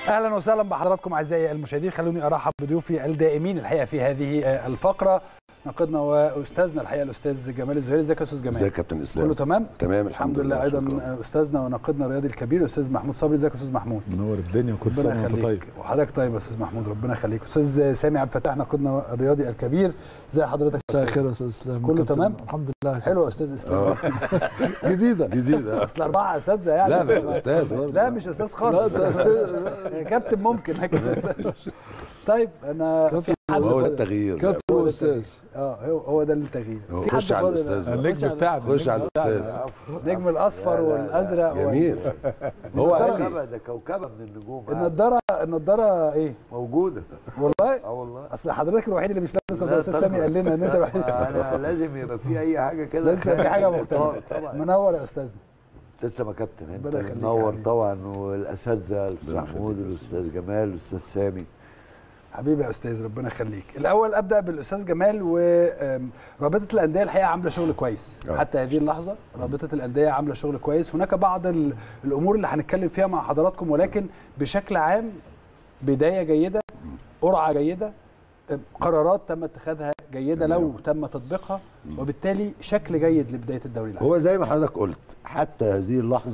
اهلا وسهلا بحضراتكم اعزائي المشاهدين خلوني ارحب بضيوفي الدائمين الحقيقه في هذه الفقره ناقدنا واستاذنا الحقيقه الاستاذ جمال الزهيري ازيك يا استاذ جمال ازيك يا كابتن اسلام كله تمام تمام الحمد لله ايضا شكراً. استاذنا وناقدنا الرياضي الكبير الاستاذ محمود صبري ازيك يا استاذ محمود منور الدنيا وكل ربنا سنه وانت يخليك طيب وحضرتك طيب يا استاذ محمود ربنا يخليك استاذ سامي عبد الفتاح ناقدنا الرياضي الكبير ازي حضرتك يا مساء أستاذ؟ الخير يا استاذ اسلام كله كابتن. تمام؟ الحمد لله حلو يا استاذ اسلام اه جديده جديد آه. اصل اربعه اساتذه يعني لا بس استاذ برضه. لا مش استاذ لا خالص ده أستاذ- كابتن ممكن لكن أستاذ. طيب انا في حد هو ده فاضل- التغيير كابتن هو ده واستاذ اه هو هو ده التغيير هو في حد خش على فاضل؟ الأستاذ بقى. النجم بتاعنا خش على النجم بتاعنا. الاستاذ النجم الاصفر والازرق وال- جميل هو قال لي كوكبه ده كوكبه من النجوم النضاره النضاره ايه موجوده والله اه والله اصل حضرتك الوحيد اللي مش لابس نضاره لا استاذ سامي طبعاً. قال لنا ان انت الوحيد انا لازم يبقى في اي حاجه كده لازم يبقى في حاجه مختلفه طبعا منور يا استاذنا تسلم يا كابتن انت ربنا يخليك يا منور حبيبي. طبعا والاساتذه الاستاذ ربنا محمود يخليك. والاستاذ جمال والاستاذ سامي حبيبي يا استاذ ربنا يخليك الاول ابدا بالاستاذ جمال ورابطه الانديه الحقيقه عامله شغل كويس آه. حتى هذه اللحظه رابطه الانديه عامله شغل كويس هناك بعض ال- الامور اللي هنتكلم فيها مع حضراتكم ولكن بشكل عام بدايه جيده قرعه جيده قرارات تم اتخاذها جيده لو تم تطبيقها وبالتالي شكل جيد لبدايه الدوري العام هو زي ما حضرتك قلت حتى هذه اللحظه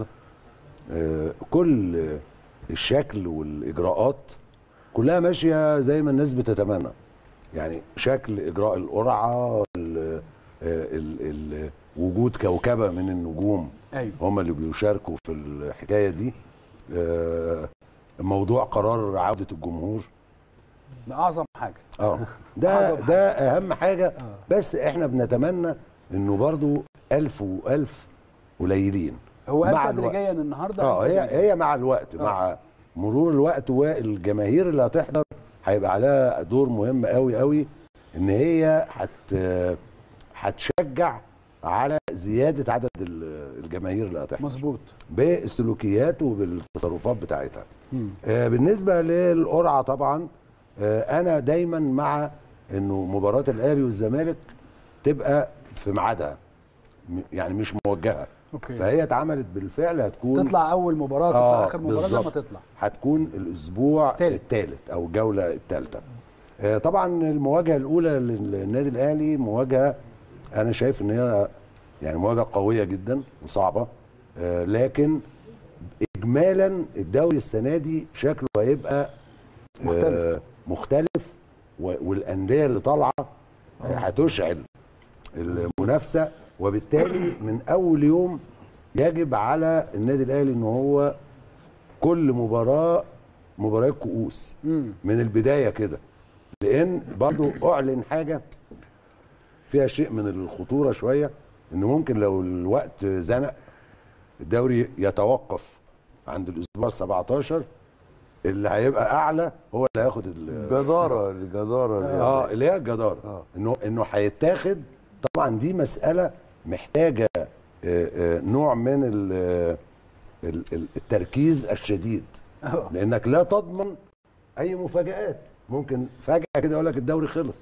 آه، كل آه، الشكل والاجراءات كلها ماشيه زي ما الناس بتتمنى يعني شكل اجراء القرعه ال- آه، ال- ال- وجود كوكبه من النجوم ايوه هم اللي بيشاركوا في الحكايه دي آه، موضوع قرار عوده الجمهور ده اعظم حاجه اه ده أعظم ده اهم حاجه بس احنا بنتمنى انه برضو ألف وألف قليلين هو قال مع الوقت. تدريجيا النهارده اه قال هي تدريجياً. هي مع الوقت آه. مع مرور الوقت والجماهير اللي هتحضر هيبقى عليها دور مهم قوي قوي ان هي هت هتشجع على زياده عدد ال- الجماهير اللي هتحضر مظبوط بالسلوكيات وبالتصرفات بتاعتها مم. آه، بالنسبه للقرعه طبعا آه، انا دايما مع انه مباراه الاهلي والزمالك تبقى في ميعادها م- يعني مش موجهه اوكي فهي اتعملت بالفعل هتكون تطلع اول مباراه تطلع آه، اخر مباراه زي ما بالظبط. تطلع هتكون الاسبوع تالت. الثالث او الجوله الثالثه آه، طبعا المواجهه الاولى للنادي الاهلي مواجهه انا شايف ان هي يعني مواجهه قويه جدا وصعبه آه، لكن اجمالا الدوري السنه دي شكله هيبقى مختلف. آه، مختلف و- والانديه اللي طالعه آه، هتشعل المنافسه وبالتالي من اول يوم يجب على النادي الاهلي ان هو كل مباراه مباراه كؤوس امم من البدايه كده لان برضو اعلن حاجه فيها شيء من الخطوره شويه ان ممكن لو الوقت زنق الدوري يتوقف عند الاسبوع 17 اللي هيبقى اعلى هو اللي هياخد ال- جداره الجداره اه اللي هي الجداره آه. انه انه هيتاخد طبعا دي مساله محتاجه آه، آه، نوع من ال- ال- ال- التركيز الشديد اه لانك لا تضمن اي مفاجات ممكن فجاه كده يقول لك الدوري خلص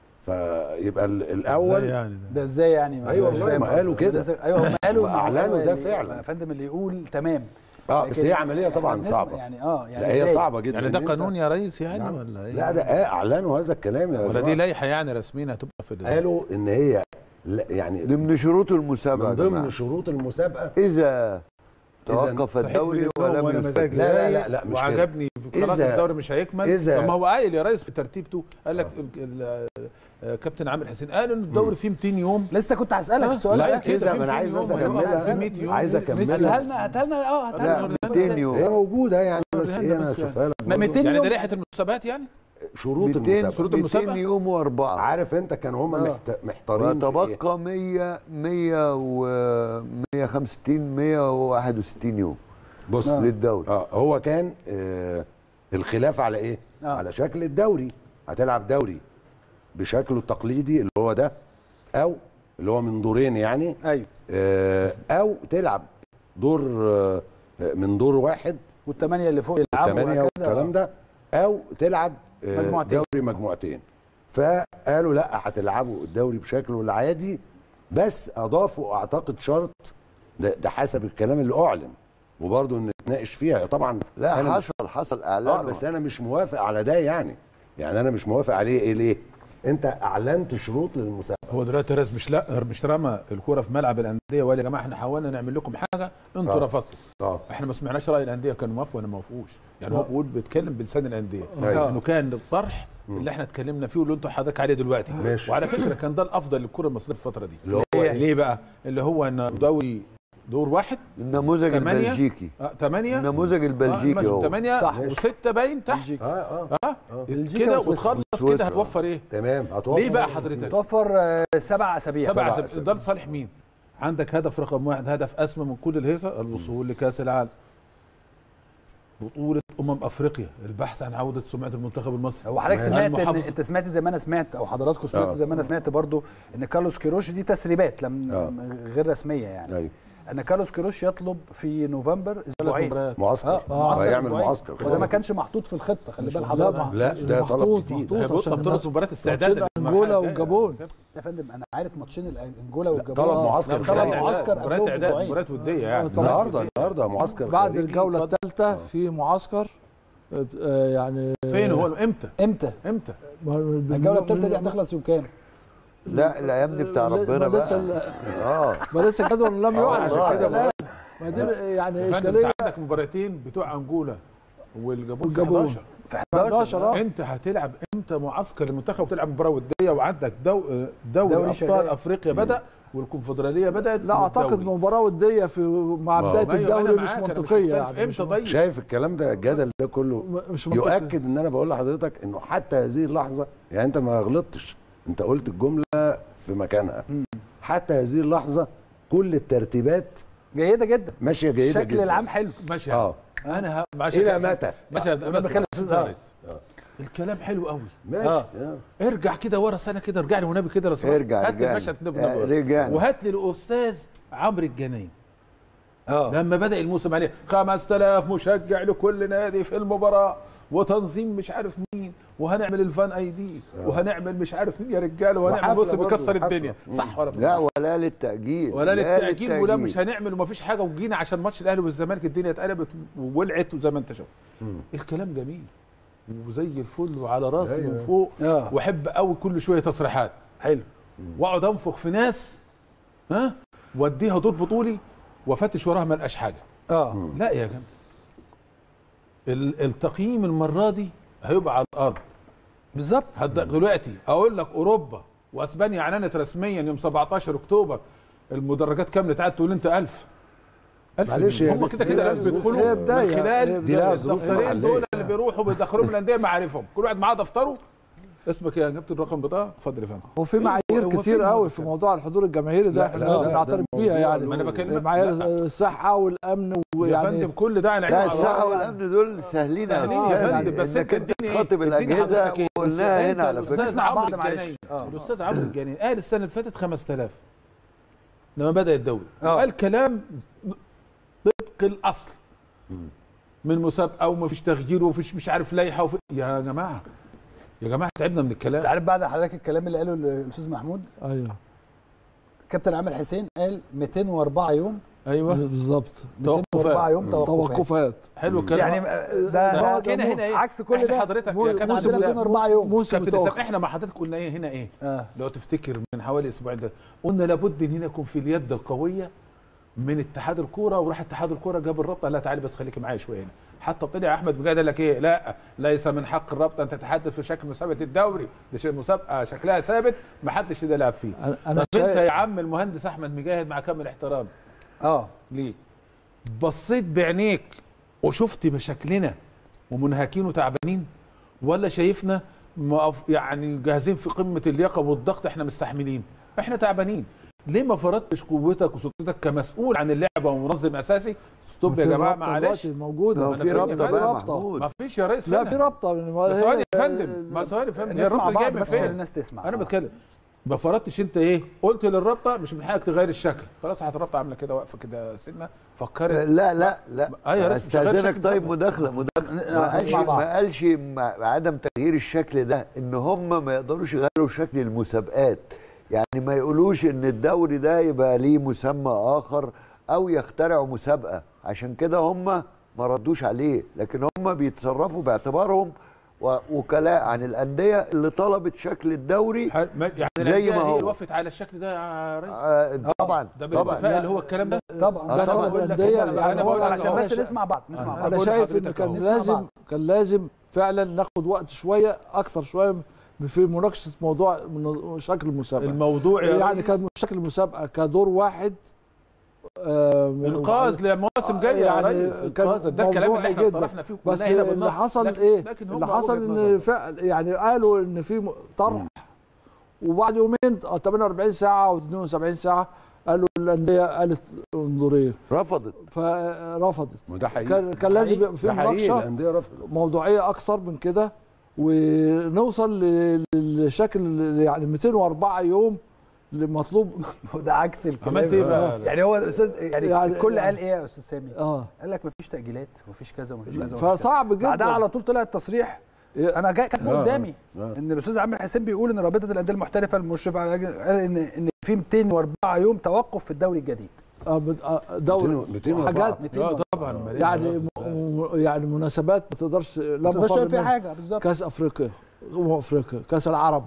فيبقى ال- ازاي الاول يعني ده ده ازاي يعني أيوة مش والله، فاهم. ما قالوا كده. ده إزاي- ايوه هم قالوا إن وأعلنوا هو ده اللي- فعلا. يا فندم اللي يقول تمام اه بس لكن هي عمليه إحنا طبعا بنسمع صعبه يعني اه يعني لا هي إزاي؟ صعبه جدا يعني ده إن أنت- قانون يا ريس يعني نعم. ولا ايه لا ده آه اعلنوا هذا الكلام يا ولا جماعة. دي لائحه يعني رسميا هتبقى في ال- قالوا ان هي لا يعني ضمن شروط المسابقه من يا ضمن جماعة. شروط المسابقه اذا توقف صحيح الدوري باليوم ولم وأنا يستجب مزاجي لا، لا، رايق لا، لا، مش كده. وعجبني خلاص إذا- الدوري مش هيكمل إذا- طب ما هو قايل يا ريس في ترتيبته قال لك ال- ال- كابتن عامر حسين قال ان الدوري فيه 200 يوم لسه كنت هسالك آه، السؤال لا، ده كده اذا في ما انا 200 عايز يوم، بس هيبقى اكملها في 100 يوم. عايز هاتها اكملها لنا هاتها لنا اه هاتها لا لنا 200 يوم هي موجوده يعني بس وريها ايه لنا انا بس اشوفها لك ما برضو. 200 يعني يوم ده لائحه المسابقات يعني شروط 200 المسابقه شروط المسابقة؟ 200 يوم واربعه عارف انت كانوا هم آه. محت... محتارين في إيه؟ ويتبقى 100 100 و 165 161 يوم بص آه. للدوري اه هو كان آه الخلاف على ايه آه. على شكل الدوري هتلعب دوري بشكله التقليدي اللي هو ده او اللي هو من دورين يعني ايوه آه او تلعب دور آه من دور واحد والثمانيه اللي فوق يلعبوا ثمانية وهكذا. والكلام ده او تلعب آه، مجموعتين. دوري مجموعتين فقالوا لا هتلعبوا الدوري بشكله العادي بس اضافوا اعتقد شرط ده, ده حسب الكلام اللي اعلن وبرضه نتناقش فيها طبعا لا أنا مش- حصل حصل اه اعلان بس انا مش موافق على ده يعني يعني انا مش موافق عليه ايه ليه انت اعلنت شروط للمسابقه هو دلوقتي راس مش لا مش رمى الكوره في ملعب الانديه وقال يا جماعه احنا حاولنا نعمل لكم حاجه انتوا آه. رفضتوا اه احنا ما سمعناش راي الانديه كانوا موافقوا ولا ما وافقوش يعني هو بيقول بيتكلم بلسان الانديه أيوة. انه كان الطرح اللي احنا اتكلمنا فيه واللي انتوا حضرتك عليه دلوقتي ماشي. وعلى فكره كان ده الافضل للكره المصريه في الفتره دي اللي هو إيه؟ ليه بقى اللي هو ان دوري دور واحد النموذج ثمانية. البلجيكي اه 8 النموذج البلجيكي هو 8 صح. وستة باين تحت بلجيكا. اه اه اه بلجيكا كده وسويسرا. وتخلص وسويسرا. كده هتوفر ايه؟ تمام هتوفر ليه بقى حضرتك؟ توفر آه، سبع اسابيع سبع سبع أسابيع ده لصالح مين؟ عندك هدف رقم واحد هدف اسمى من كل الهيصه الوصول لكاس العالم. بطولة أمم أفريقيا البحث عن عودة سمعة المنتخب المصري هو حضرتك سمعت ان المحافظة. انت سمعت زي ما انا سمعت او حضراتكم سمعتوا آه. زي ما انا سمعت برضو ان كارلوس كيروش دي تسريبات لم آه. غير رسميه يعني ايوه ان كارلوس كيروش يطلب في نوفمبر ثلاث اسبوعين مباريات معسكر اه آه، معسكر هيعمل أسبوعين. معسكر وده ما كانش محطوط في الخطه خلي بال لا حضرتك ما- لا، ده محطوط- طلب جديد. محطوط هيبقى عشان بطولة الناس- مباراة استعداد ماتشين انجولا والجابون يا فندم انا عارف ماتشين الأ- انجولا والجابون طلب آه. معسكر طلب خارجي. معسكر مباراة قبلهم إعداد بأسبوعين. مباراة ودية يعني طبعاً. النهارده النهارده معسكر بعد خارجي. الجوله اتفضل. الثالثه في معسكر آه، يعني فين هو امتى؟ امتى؟ امتى؟ الجوله الثالثه دي هتخلص يوم كام؟ لا الايام دي بتاع ما ربنا لسه بقى ال- اه ما لسه الجدول لم يعلن عشان كده الآن. ما دي يعني يا فندم اشكاليه انت عندك مباراتين بتوع انجولا والجابون في والجابون. 11 في 11 اه انت هتلعب امتى معسكر المنتخب وتلعب مباراه وديه وعندك دو دوري, دوري ابطال شغال. افريقيا بدا والكونفدراليه بدات لا اعتقد والدوري. مباراه وديه في مع ما- بدايه ما أيوة، أنا الدوري مش معاك، أنا منطقيه مختلف. يعني مش امتى طيب؟ شايف الكلام ده الجدل ده كله م- مش منطقي يؤكد ان انا بقول لحضرتك انه حتى هذه اللحظه يعني انت ما غلطتش انت قلت الجمله في مكانها حتى هذه اللحظه كل الترتيبات جيده جدا ماشيه جيده الشكل جدا العام حلو ماشي اه انا ه... ماشي الى يا أستاذ. متى ماشي يا أنا بس بخلي بس- الأستاذ بس- الكلام حلو قوي ماشي آه. آه. ارجع كده ورا سنه كده ارجع لي ونبي كده لو سمحت. ارجع هات لي رجعنا. المشهد ده آه، بنبي. رجعنا. وهات لي الاستاذ عمرو الجنايم اه لما بدا الموسم عليه 5000 مشجع لكل نادي في المباراه وتنظيم مش عارف مين وهنعمل الفان اي دي وهنعمل مش عارف مين يا رجاله وهنعمل وحفلة موسم برضه، يكسر حفلة. الدنيا صح ولا مش لا صح؟ ولا للتأجيل ولا لا للتأجيل ولا مش هنعمل ومفيش حاجه وجينا عشان ماتش الاهلي والزمالك الدنيا اتقلبت وولعت وزي ما انت شفت الكلام جميل وزي الفل وعلى راسي من فوق آه. واحب قوي كل شويه تصريحات حلو واقعد انفخ في ناس ها واديها دور بطولي وافتش وراها ما لقاش حاجه اه لا يا جماعه ال- التقييم المره دي هيبقى على الارض بالظبط هد- دلوقتي اقول لك اوروبا واسبانيا اعلنت رسميا يوم 17 اكتوبر المدرجات كامله تعال تقول انت 1000 1000 معلش مين؟ هي هم بس كده دي كده لها لازم ظروف. يدخلوا هي من بداية. هي خلال دي لها ظروف الدفترين محلية. دول اللي بيروحوا بيدخلوهم الانديه معارفهم كل واحد معاه دفتره اسمك ايه يا جبت الرقم بتاعه اتفضل يا فندم وفي هو معايير فين كتير هو قوي ده في كده؟ موضوع الحضور الجماهيري ده لا، احنا لا، لازم لا، ده نعترف بيها موضوع يعني ما انا بكلمك معايير لا. الصحه والامن يا ويعني فندم كل ده على لا عيني وعلى الصحة راسي. والأمن دول سهلين سهلين أوي. يا يعني فندم بس إنك انت أنت اديني تخاطب اديني الأجهزة حضرتك إيه؟ وقلناها انت هنا على فكرة الاستاذ نسمع عمرو بعض معلش. الجنايني آه. الاستاذ عمرو الجنايني قال السنه اللي فاتت 5000 لما بدا الدوري آه. قال كلام طبق الاصل من مسابقه وما فيش تغيير ومفيش مش عارف لائحه وفي... يا جماعه يا جماعه تعبنا من انت الكلام عارف بعد حضرتك الكلام اللي قاله الاستاذ محمود ايوه كابتن عامر حسين قال 204 يوم ايوه بالظبط 204 يوم توقفات توقفات حلو الكلام يعني ده ده هنا هنا ايه عكس كل احنا ده حضرتك مو- يا كابتن عندنا اسلام 204 يوم موسم كابتن اسلام توقف احنا مع حضرتك قلنا ايه هنا ايه اه لو تفتكر من حوالي اسبوعين ده قلنا لابد ان هنا يكون في اليد القويه من اتحاد الكوره وراح اتحاد الكوره جاب الرابطه قال لها تعالي بس خليكي معايا شويه هنا حتى طلع احمد مجاهد قال لك ايه لا ليس من حق الرابطه ان تتحدث في شكل مسابقه الدوري دي شيء مسابقه شكلها ثابت ما حدش يقدر يلعب فيه أنا- أنا طب انت شايف- يا عم المهندس احمد مجاهد مع كامل احترامي اه ليك بصيت بعينيك وشفت مشاكلنا ومنهكين وتعبانين ولا شايفنا مقف- يعني جاهزين في قمه اللياقه والضغط احنا مستحملين احنا تعبانين ليه ما فرضتش قوتك وسلطتك كمسؤول عن اللعبه ومنظم اساسي ستوب يا في جماعه رابطة معلش دلوقتي موجوده لو أنا في فاهم يا رابطة فندم. بقى رابطة. محمود ما فيش يا ريس لا فينها. في رابطه ما ثواني يا فندم ما ثواني يا فندم هي نسمع الرابطه جايه بعض من بس عشان فين الناس تسمع انا آه. بتكلم ما فرضتش انت ايه قلت للرابطه مش من حقك تغير الشكل خلاص هات الرابطه عامله كده واقفه كده سنه فكرت لا لا لا أيوة يا ريس، مش غير استاذنك شكل طيب مسابقة. مداخله مداخله آه، ما قالش نسمع بعض. ما قالش مع عدم تغيير الشكل ده ان هم ما يقدروش يغيروا شكل المسابقات يعني ما يقولوش ان الدوري ده يبقى ليه مسمى اخر او يخترعوا مسابقه عشان كده هم ما ردوش عليه لكن هم بيتصرفوا باعتبارهم و- وكلاء عن الانديه اللي طلبت شكل الدوري ح- ما- يعني زي الأندية ما هي هو. اللي وافقت على الشكل ده يا ريس آه طبعا ده طبعا بالاتفاق اللي هو الكلام ده طبعا آه، ده طبعاً. طلب بقول لك الانديه أنا- يعني أنا هو بقول لك عشان أهو. بس نسمع بعض نسمع أنا بعض انا بقول شايف ان لحضرتك كان أهو. نسمع لازم بعض. كان لازم فعلا ناخد وقت شويه اكثر شويه في مناقشه موضوع من- شكل المسابقه الموضوع يا يعني ريس كان شكل المسابقه كدور واحد آه، من- انقاذ لمواسم جايه يا يعني ريس كان انقاذ ده الكلام موضوعي اللي احنا جدا. طرحنا فيه بس كلنا هنا اللي بالنص. حصل لكن- ايه لكن هم اللي حصل وجهة ان نظر. فعل يعني قالوا ان في م- طرح وبعد يومين أو 48 ساعه او 72 ساعه قالوا الانديه قالت انظرين رفضت فرفضت وده حقيقي كان كان لازم يبقى في ده حقيقي مناقشه الانديه رفضت موضوعيه اكثر من كده ونوصل ل- للشكل يعني 204 يوم اللي مطلوب ده عكس الكلام عملت ايه بقى؟ يعني هو الاستاذ يعني, يعني- الكل يعني- قال ايه يا استاذ سامي؟ اه قال لك مفيش تاجيلات ومفيش كذا ومفيش كذا ومفيش كذا. فصعب جدا بعدها على طول طلع التصريح إيه، انا جاي كاتبه آه، قدامي آه. ان الاستاذ عامر حسين بيقول ان رابطه الانديه المحترفه المشرفه على اللجنة- قال ان ان في 204 يوم توقف في الدوري الجديد آه، بت- آه، دوري 204. حاجات اه طبعا أمال إيه يعني الوضع م- إزاي؟ م- يعني مناسبات ما تقدرش لا ما تقدرش مفر تعمل فيها منها. حاجه بالظبط كاس افريقيا أمم افريقيا كاس العرب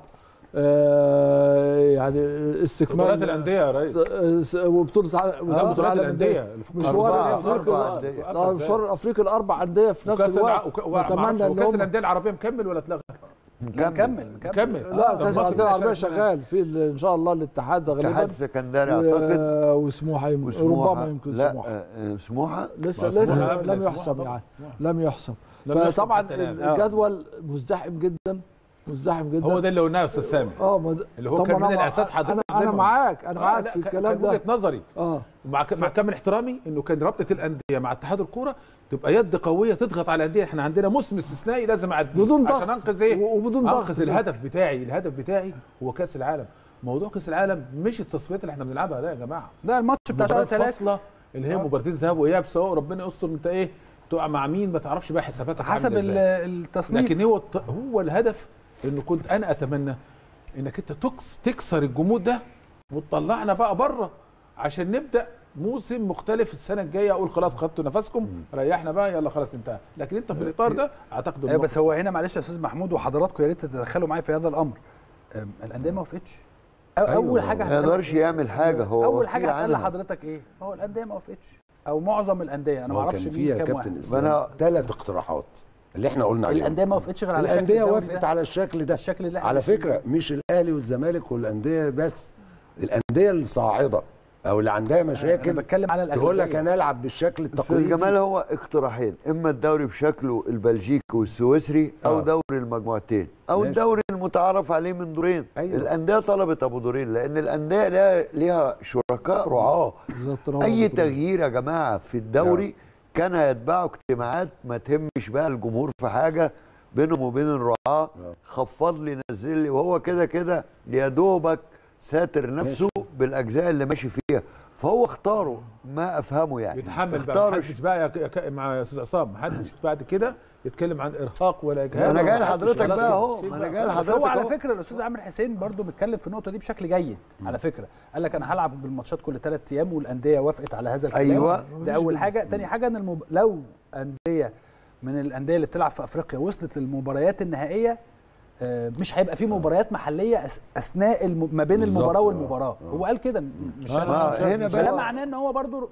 آه، يعني استكمال بطولات الانديه يا ريس آه، وبطوله ع- لا وبطولة بطولات العالم الانديه للأندية. اللي في مشوار أربعة- الافريقي أربعة ده- أندية. ده المشوار الافريقي الاربع انديه في نفس وكاس الع... الوقت وك... وكاس نتمنى ان هم الانديه العربيه مكمل ولا اتلغى؟ لا، نكمل كمل لا ده كاس مصر الانديه العربيه عشان- شغال في ال- ان شاء الله الاتحاد غالبا اتحاد سكندري و- اعتقد وسموحه يمكن وسموحه ربما يمكن لا سموحه آه، آه، سموحه لسه ما سموحة لسه قبل لم سموحة يحسم طبعاً. يعني سموحة. لم يحسم لم يحسم فطبعا حتى الآن. الجدول مزدحم جدا مزدحم جدا هو ده اللي قلناه يا استاذ سامي اه ما ده- اللي هو طب كان أنا من مع- الاساس حضرتك انا زي انا ما- معاك انا آه، معاك لا، في كان- الكلام كان ده وجهه نظري اه مع ك- مع كامل احترامي انه كان رابطه الانديه مع اتحاد الكوره تبقى يد قويه تضغط على الانديه احنا عندنا موسم استثنائي لازم اعديه بدون ضغط. عشان انقذ ايه و- وبدون ضغط. انقذ الهدف بتاعي الهدف بتاعي هو كاس العالم موضوع كاس العالم مش التصفيات اللي احنا بنلعبها ده يا جماعه ده الماتش بتاع المباراه شهر ثلاثة الفاصله اللي هي مباراتين ذهاب واياب سواء ربنا يستر انت ايه تقع مع مين ما تعرفش بقى حساباتك حسب عاملة ال- إزاي. التصنيف لكن هو الت- هو الهدف انه كنت انا اتمنى انك انت تكس تكسر الجمود ده وتطلعنا بقى بره عشان نبدا موسم مختلف السنه الجايه اقول خلاص خدتوا نفسكم ريحنا بقى يلا خلاص انتهى لكن انت في الاطار ده اعتقد ايوه إنه بس هو هنا معلش يا استاذ محمود وحضراتكم يا ريت تتدخلوا معايا في هذا الامر أم، الانديه ما وافقتش أو- أيوة، اول حاجه ما هتقال- يقدرش يعمل حاجه هو اول حاجه وكيل هتقال عنها. لحضرتك ايه هو الانديه ما وافقتش او معظم الانديه انا ما هو اعرفش كان مين فيها كام كابتن واحد اسلام أنا- ثلاث اقتراحات اللي احنا قلنا عليهم الانديه ما وافقتش غير على شكل الانديه الدوري وافقت ده. على الشكل ده الشكل اللي احنا على ماشيين فكره مش الاهلي والزمالك والانديه بس الانديه الصاعده او اللي عندها انا مشاكل بتكلم على الاغلبيه تقول لك انا العب بالشكل استاذ التقليدي جمال هو اقتراحين اما الدوري بشكله البلجيكي والسويسري او آه. دوري المجموعتين او ماشي. الدوري المتعارف عليه من دورين أيوة. الانديه طلبت ابو دورين لان الانديه لها ليها شركاء رعاه بالظبط رغم اي البطولة. تغيير يا جماعه في الدوري كان يتبعه اجتماعات ما تهمش بقى الجمهور في حاجه بينهم وبين الرعاه خفض لي نزل لي وهو كده كده يا دوبك ساتر نفسه بالاجزاء اللي ماشي فيها فهو اختاره ما افهمه يعني يتحمل بقى اختاروا محدش بقى يا ك- يا ك- مع يا استاذ عصام محدش بعد كده يتكلم عن ارهاق ولا اجهاد انا جاي ولا محدش لحضرتك خلاص بقى كده. اهو شيل ما بقى. انا جاي بس لحضرتك هو على أهو. فكره الاستاذ عامر حسين برضو بيتكلم في النقطه دي بشكل جيد على فكره قال لك انا هلعب بالماتشات كل ثلاث ايام والانديه وافقت على هذا الكلام أيوة. ده اول حاجه تاني حاجه ان المب... لو انديه من الانديه اللي بتلعب في افريقيا وصلت للمباريات النهائيه آه، مش هيبقى في مباريات محليه أس- اثناء الم... ما بين بالظبط، المباراه آه. والمباراه آه. هو قال كده م- مش آه، أنا ما مش هنا فده بقى- معناه ان هو برضو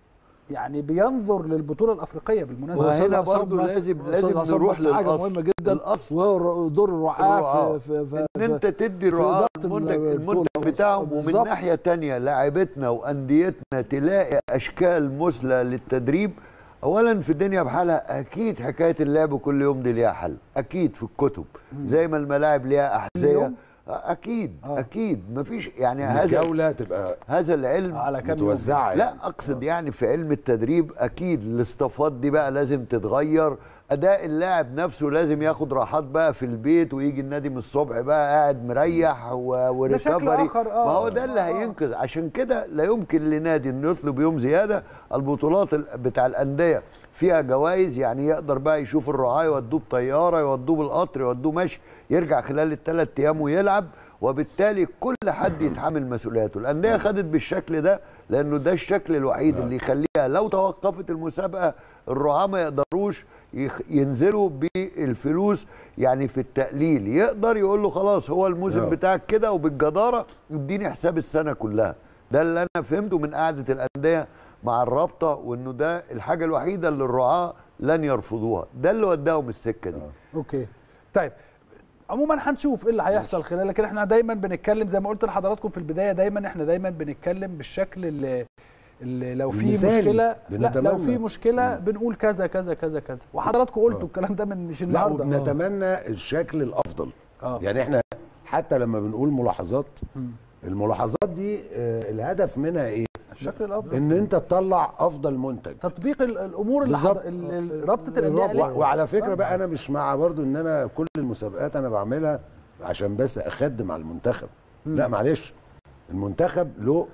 يعني بينظر للبطوله الافريقيه بالمناسبه وهنا أستاذ عصام برضو بس- لازم- أستاذ لازم عصام نروح بس حاجه للأصل. مهمه جدا الأصل. وهو دور الرعاه الرعاة. في, في, ان انت في تدي الرعاة ضغط المنتج البطولة. المنتج بتاعهم ومن بالظبط. ناحيه تانية لاعبتنا وانديتنا تلاقي اشكال مثلى للتدريب اولا في الدنيا بحالها اكيد حكايه اللعب كل يوم دي ليها حل اكيد في الكتب زي ما الملاعب ليها احذيه يوم؟ اكيد آه. اكيد مفيش يعني هذا الجوله تبقى هذا العلم على كام يوم متوزعه يعني. لا اقصد يعني في علم التدريب اكيد الاصطفات دي بقى لازم تتغير اداء اللاعب نفسه لازم ياخد راحات بقى في البيت ويجي النادي من الصبح بقى قاعد مريح و- ده شكل وريكفري آخر، آه. ما هو ده اللي آه. هينقذ عشان كده لا يمكن لنادي انه يطلب يوم زياده البطولات ال- بتاع الانديه فيها جوائز يعني يقدر بقى يشوف الرعاة يودوه بطياره يودوه بالقطر يودوه مشي يرجع خلال الثلاث ايام ويلعب وبالتالي كل حد يتحمل مسؤولياته الانديه خدت بالشكل ده لانه ده الشكل الوحيد اللي يخليها لو توقفت المسابقه الرعاه ما يقدروش يخ- ينزلوا بالفلوس يعني في التقليل يقدر يقول له خلاص هو الموسم آه. بتاعك كده وبالجداره اديني حساب السنه كلها ده اللي انا فهمته من قعده الانديه مع الرابطه وانه ده الحاجه الوحيده اللي الرعاه لن يرفضوها ده اللي وداهم السكه دي اوكي طيب عموما هنشوف ايه اللي هيحصل خلال لكن احنا دايما بنتكلم زي ما قلت لحضراتكم في البدايه دايما احنا دايما بنتكلم بالشكل اللي, اللي لو في المثالي. مشكله لا لو بنتمنى. في مشكله بنقول كذا كذا كذا كذا وحضراتكم قلتوا الكلام ده من مش لا النهارده وبنتمنى الشكل الافضل اه يعني احنا حتى لما بنقول ملاحظات مم. الملاحظات دي آه، الهدف منها ايه الشكل الافضل ان انت تطلع افضل منتج تطبيق ال- الامور اللي بالظبط. حض... ال- ال- رابطه الانديه الرابطة. قالت. و- وعلى فكره بقى انا مش مع برضو ان انا كل المسابقات انا بعملها عشان بس اخدم على المنتخب لا معلش المنتخب له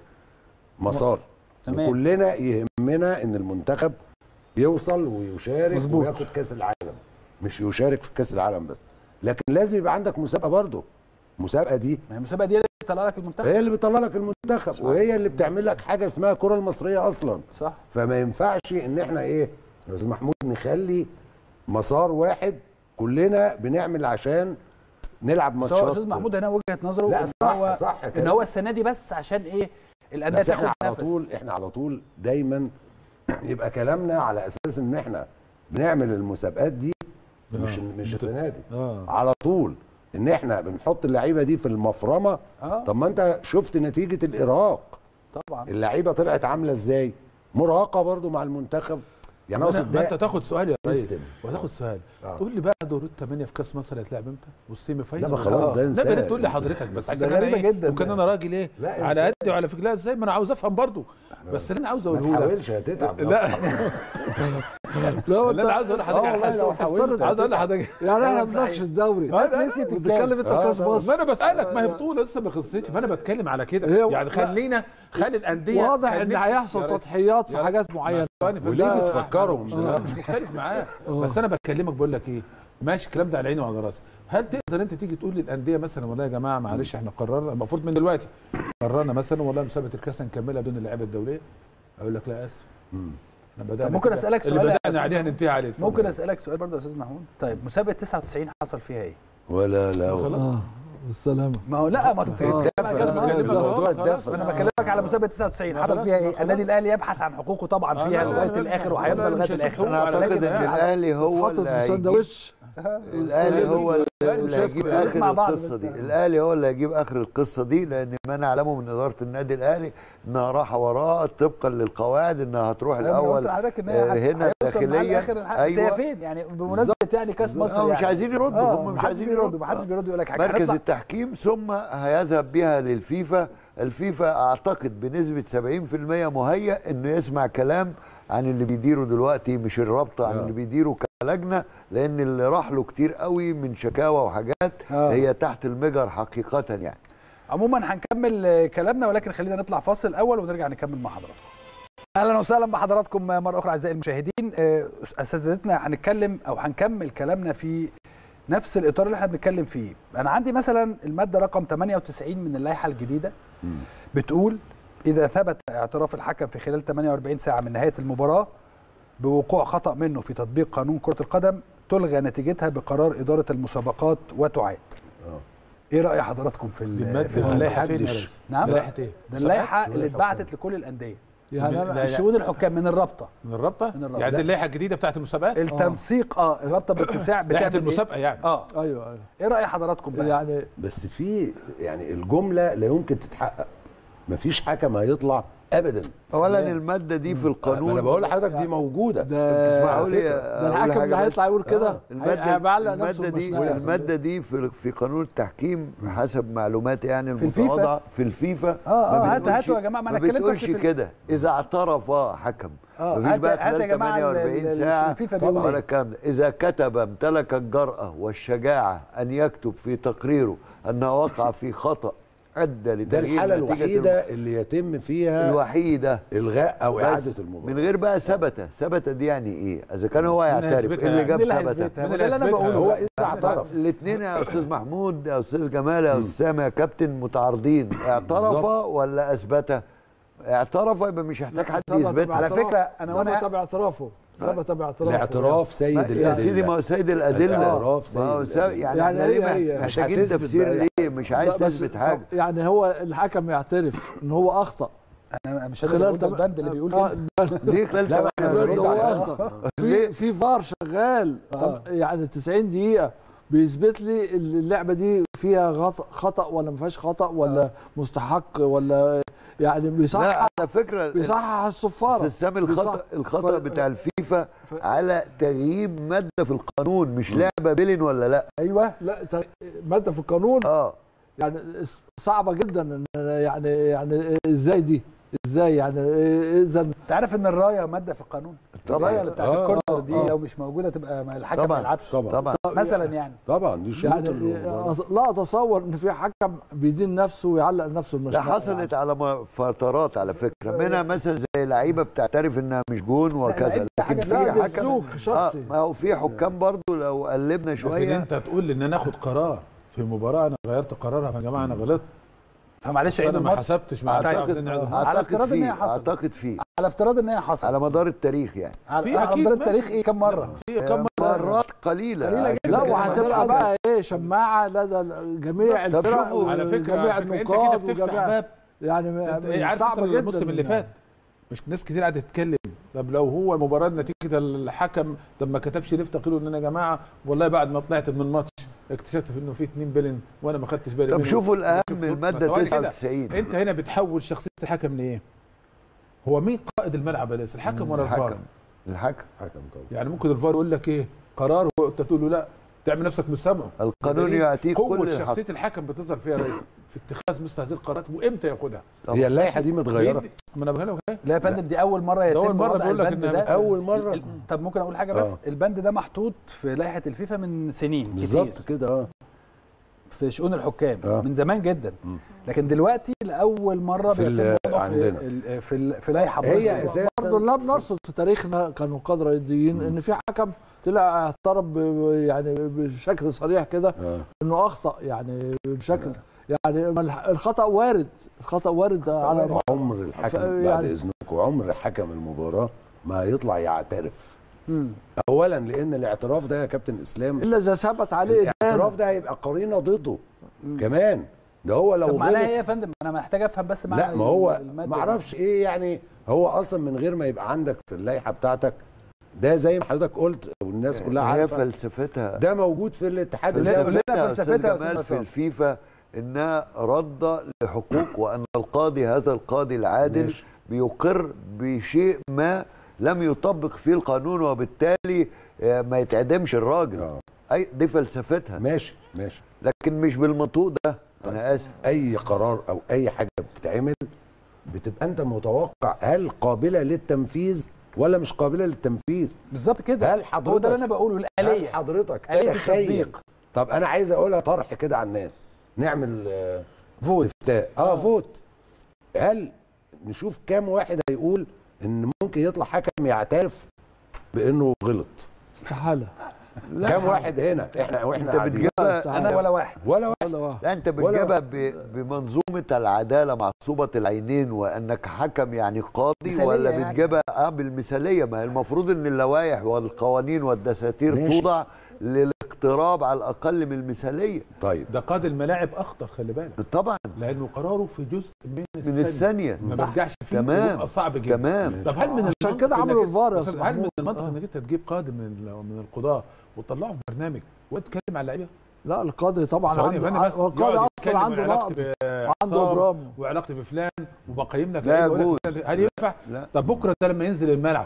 مسار تمام. وكلنا يهمنا ان المنتخب يوصل ويشارك مظبوط. وياخد كاس العالم مش يشارك في كاس العالم بس لكن لازم يبقى عندك مسابقه برضو المسابقه دي ما هي المسابقه دي اللي بتطلع لك المنتخب هي اللي بتطلع لك المنتخب وهي اللي بتعمل لك حاجه اسمها الكره المصريه اصلا صح فما ينفعش ان احنا ايه يا استاذ محمود نخلي مسار واحد كلنا بنعمل عشان نلعب بس هو ماتشات استاذ محمود هنا وجهه نظره لا ان صح هو صح ان كده. هو السنه دي بس عشان ايه الانديه بس تاخد احنا على نفس. طول احنا على طول دايما يبقى كلامنا على اساس ان احنا بنعمل المسابقات دي مش مش السنه دي آه. على طول ان احنا بنحط اللعيبه دي في المفرمه اه طب ما انت شفت نتيجه الارهاق طبعا اللعيبه طلعت عامله ازاي مرهقه برضو مع المنتخب يعني ما اقصد ما انت ده تاخد سؤال يا ريس سيستم. وتاخد سؤال آه. قول لي بقى دور الثمانيه في كاس مصر هيتلعب امتى والسيمي فاينل لا، ما خلاص ده لا انساه. يا ريت تقول لي حضرتك بس عشان انا غريبة ايه جدا ممكن ده. انا راجل ايه لا، على انساه. قدي وعلى فكره لا ازاي ما انا عاوز افهم برضو بس اللي انا عاوز ما اقوله لك تحاولش هتتعب لا لا اللي انا عاوز اقول لحضرتك اه على والله حاجة. لو حاولت عاوز اقول لحضرتك يعني احنا أيوة بنناقش صحيح. الدوري بس نسيت الكاس. بتتكلم انت آه، كاس طبعا. مصر ما انا بسالك ما هي بطوله لسه ما خلصتش ما انا بتكلم على كده هي- يعني خلينا خلي الانديه واضح كان ان نفسي- هيحصل يا ريس- تضحيات في يا ريس- حاجات معينه ثواني، وليه فده- بتفكروا مش آه، دلوقتي؟ مش مختلف معاه آه. بس انا بكلمك بقول لك ايه ماشي الكلام ده على عيني وعلى راسي هل تقدر انت تيجي تقول للانديه مثلا والله يا جماعه معلش احنا قررنا المفروض من دلوقتي قررنا مثلا والله مسابقه الكاس هنكملها بدون اللعيبه الدوليه اقول لك لا اسف احنا بدانا طب ممكن كده. أسألك اللي سؤال يا بدانا أستاذ عليه محمود؟ هننتهي عليه اتفضل. ممكن اسالك سؤال برضه يا استاذ محمود طيب مسابقه 99 حصل فيها ايه ولا لا ولا. اه بالسلامه ما هو لا ما انت آه. بتتكلم جاز على بكلمك الموضوع. أهو، موضوع خلاص. الدفع. انا بكلمك على مسابقه 99 ما حصل خلاص، فيها ما ايه خلاص. النادي الاهلي يبحث عن حقوقه طبعا آه، فيها لا، لغايه لا، لا، الاخر لا، وهيفضل لا، لغايه مش الاخر هيسيبوه. انا على اعتقد كده ان يعني. الاهلي هو حاطط اللي في هيجيب سندوتش الاهلي هو الأهلي اللي مش هيجيب هيسكت. نسمع اخر بعض القصه بس. دي الاهلي هو اللي هيجيب اخر القصه دي لان ما نعلمه من اداره النادي الاهلي انها راحه وراء طبقا للقواعد انها هتروح انا قلت الاول لحضرتك ان آه، هي هنا داخليا ايوه ايوه فين يعني بمناسبه يعني كاس مصر آه، مش يعني. عايزين يردوا آه، هم مش محدش عايزين بيردوا يردوا محدش آه. بيرد يقول لك حاجه مركز هنطلع- التحكيم ثم هيذهب بها للفيفا الفيفا اعتقد بنسبه 70% مهيأ انه يسمع كلام عن اللي بيديره دلوقتي مش الرابطه عن آه. اللي بيديره كلجنه لان اللي راح له كتير قوي من شكاوى وحاجات آه. هي تحت المجر حقيقه يعني عموما هنكمل آه، كلامنا ولكن خلينا نطلع فاصل الاول ونرجع نكمل مع حضراتكم اهلا وسهلا بحضراتكم مره اخرى اعزائي المشاهدين آه، اساتذتنا هنتكلم او هنكمل كلامنا في نفس الاطار اللي احنا بنتكلم فيه انا عندي مثلا الماده رقم 98 من اللائحه الجديده بتقول اذا ثبت اعتراف الحكم في خلال 48 ساعه من نهايه المباراه بوقوع خطا منه في تطبيق قانون كره القدم تلغى نتيجتها بقرار اداره المسابقات وتعاد ايه راي حضراتكم في ال- دي في الماده ال- اللائحه فين يا محدش. ريس؟ نعم ده لائحه ايه؟ ده اللائحه شؤون اللي الحكام. اتبعتت لكل الانديه يعني لا، انا لا. شؤون الحكام من الرابطه من الرابطه؟ من الرابطة. يعني لا. دي اللائحه الجديده بتاعت المسابقات؟ التنسيق اه الرابطه باتساع لائحه بتعمل إيه؟ المسابقه يعني اه ايوه ايوه ايه راي حضراتكم بقى يعني بس في يعني الجمله لا يمكن تتحقق مفيش حكم هيطلع ابدا اولا الماده دي في القانون انا بقول لحضرتك دي موجوده ده تسمعوا لي ده أقول الحكم حاجة اللي بس؟ هيطلع يقول كده آه، الماده هيعلق نفسه الماده دي بمشنقة. الماده دي في في قانون التحكيم حسب معلوماتي يعني في الفيفا؟ المتواضعه في الفيفا آه، آه، ما هات- بتقولش- هاتوا يا جماعة، ما أنا ما اتكلمت بتقولش أصل في ال- كده اذا اعترف حكم آه، مفيش هات- بقى هات يا خلال جماعة ال- 48 ال- ساعه الفيفا بيقول ولا إيه؟ الكلام ده اذا كتب امتلك الجرأه والشجاعه ان يكتب في تقريره انه وقع في خطأ ادى ده لتغيير الحاله نتيجة الوحيده اللي يتم فيها الوحيده الغاء او بس اعاده المباراه من غير بقى ثبت ثبت دي يعني ايه اذا كان هو مين يعترف هيثبتها إيه اللي جاب مين اللي ثبت هيثبتها؟ مين وده اللي انا اللي بقوله هو بقى. اذا اعترف الاثنين يا استاذ محمود يا استاذ جمال يا استاذ سامي يا كابتن متعارضين اعترف بالظبط. ولا اثبت اعترف يبقى مش هيحتاج حد ثبت يثبتها على باعتراف- فكرة أنا وأنا- ثبت باعترافه ثبت باعترافه الاعتراف سيد ما- الادله يا سيدي ما هو سيد الادله الاعتراف ما هو سيد سا- الأدلة. يعني, يعني احنا ليه هي- هي. ما- مش محتاجين هتثبت تفسير بقى. ليه مش عايز لا، بس تثبت حاجه يعني هو الحكم يعترف ان هو اخطا انا مش قادر اقول ده تم- البند اللي بيقول آه، كده البند- ليه خلال لا، ما احنا البند بنرد هو على اخطا في في فار شغال طب يعني 90 دقيقه بيثبت لي اللعبه دي فيها غط- خطا ولا ما فيهاش خطا ولا مستحق ولا يعني لا بيصحح على فكره بيصحح الصفاره استاذ سامي الخطا بيصحح. الخطا ف- بتاع الفيفا ف- على تغييب ماده في القانون مش لعبه بيلين ولا لا ايوه لا ت- ماده في القانون اه يعني صعبه جدا ان يعني يعني ازاي دي ازاي يعني اذا انت عارف ان الرايه ماده في القانون طبعاً. الرايه اللي بتاعت آه، الكورنر دي آه. لو مش موجوده تبقى ما الحكم ما طبعاً. يلعبش طبعا طبعا مثلا يعني طبعا دي شروط يعني المباراة. أص- لا اتصور ان في حكم بيدين نفسه ويعلق نفسه ده المشروع حصلت على م- فترات على فكره منها مثلا زي لعيبه بتعترف انها مش جون وكذا اللعيب ده لكن حاجة في لا ده حكم سلوك اه شخصي ما هو في حكام برضو لو قلبنا لكن شويه انت تقول ان انا اخد قرار في مباراه انا غيرت قرارها يا جماعه انا غلطت فمعلش بس عيد انا ما الماتش حسبتش مع أعتقد- الفرق عايزين نعيد آه. الماتش. على اعتقد افتراض إن هي فيه حصلت. اعتقد فيه على افتراض ان هي حصلت على مدار التاريخ يعني على في على أكيد مدار ماشي. التاريخ ايه كم مره في كم مره مرات قليله قليلة عشان جداً. لا كده وهتبقى بقى ايه شماعه لدى جميع طب الفرق شوفوا، على فكره وجميع على فكرة انت كده النقاد بتفتح وجميع باب يعني انت إيه، عارف صعبه انت جدا الموسم اللي فات مش ناس كتير قاعده تتكلم طب لو هو مباراه نتيجه الحكم طب ما كتبش ليه افتقروا ان انا يا جماعه والله بعد ما طلعت من الماتش اكتشفت انه في 2 بلن وانا ما خدتش بالي طب منه. شوفوا الاهم شفت- الماده بس ثواني كده. 99 انت هنا بتحول شخصيه الحكم لايه؟ هو مين قائد الملعب يا ليس الحكم ولا الفار؟ الحكم الحكم حكم طبعا يعني ممكن الفار يقول لك ايه؟ قرار وانت تقول له لا تعمل نفسك مش سامعه القانون يبقى إيه؟ يعطيك قوه كل شخصيه الحق الحكم بتظهر فيها يا ريس في اتخاذ مثل هذه القرارات وامتى ياخدها؟ هي اللائحه دي متغيره بيدي- ما انا بقول لك ايه؟ لا يا فندم دي اول مره يتم أول مرة وضع بيقول لك البند إنها ده اول مره ال- طب ممكن اقول حاجه بس آه. البند ده محطوط في لائحه الفيفا من سنين بالظبط كتير كده اه في شؤون الحكام آه. من زمان جدا مم. لكن دلوقتي لاول مره في بيتم ال- وضعه عندنا. في ال- في ال- في لائحه هي برضه. اساسا برضه لا بنرصد في تاريخنا كانوا قدر يدين ان في حكم طلع اعترف ب- يعني بشكل صريح كده آه. انه اخطا يعني بشكل يعني ما الح- الخطا وارد الخطا وارد على عمر الحكم ف- بعد يعني- اذنكم عمر حكم المباراه ما يطلع يعترف مم. اولا لان الاعتراف ده يا كابتن اسلام الا اذا ثبت عليه الاعتراف إدانة. ده هيبقى قرينه ضده كمان ده هو لو طب معناها ايه غلط يا فندم انا محتاج افهم بس معنى لا ما هو المادة ما اعرفش ايه يعني هو اصلا من غير ما يبقى عندك في اللائحه بتاعتك ده زي ما حضرتك قلت والناس كلها هي عارفه فلسفتها ده موجود في الاتحاد قول لنا- قول الدولي لنا فلسفتها يا فلسفتها يا استاذ أستاذ جمال في عصام. الفيفا انها رد لحقوق وان القاضي هذا القاضي العادل ماشي. بيقر بشيء ما لم يطبق فيه القانون وبالتالي آه، ما يتعدمش الراجل آه. اي دي فلسفتها ماشي ماشي لكن مش بالمنطوق ده انا اسف اي قرار او اي حاجه بتتعمل بتبقى انت متوقع هل قابله للتنفيذ ولا مش قابله للتنفيذ بالظبط كده هل هو حضرتك ده اللي انا بقوله هل الاليه حضرتك آلية تتخيل التطبيق. طب انا عايز اقولها طرح كده على الناس نعمل آه، فوت. استفتاء اه فوت هل نشوف كام واحد هيقول ان ممكن يطلع حكم يعترف بانه غلط استحاله كام واحد هنا احنا واحنا انت قاعدين بتجيبها انا ولا واحد ولا واحد ولا واحد. لا انت ولا- بتجيبها ب- بمنظومه العداله معصوبه العينين وانك حكم يعني قاضي مثالية ولا يعني. بتجيبها اه بالمثاليه ما هي المفروض ان اللوائح والقوانين والدساتير ماشي. توضع للاقتراب على الاقل من المثاليه طيب ده قاضي الملاعب اخطر خلي بالك طبعا لانه قراره في جزء من من الثانيه ما صح. برجعش فيه تمام. ويبقى صعب جدا تمام طب هل من عشان المنطق كده إنك عملوا أنت- الفار يا بس أستاذ هل من محمود؟ المنطق آه. انك انت تجيب قاضي من ال- من القضاه وتطلعه في برنامج وتتكلم على اللعيبه لا القاضي طبعا ثواني يا عنده فندم بس هو القاضي يقعد اصلا يتكلم عنده وعلاقتي نقد بعصام عنده برامج وعلاقتي بفلان وبقيم لك لا لعيبة وأقول يجوز. لك هل ينفع؟ لا طب بكره ده لما ينزل الملعب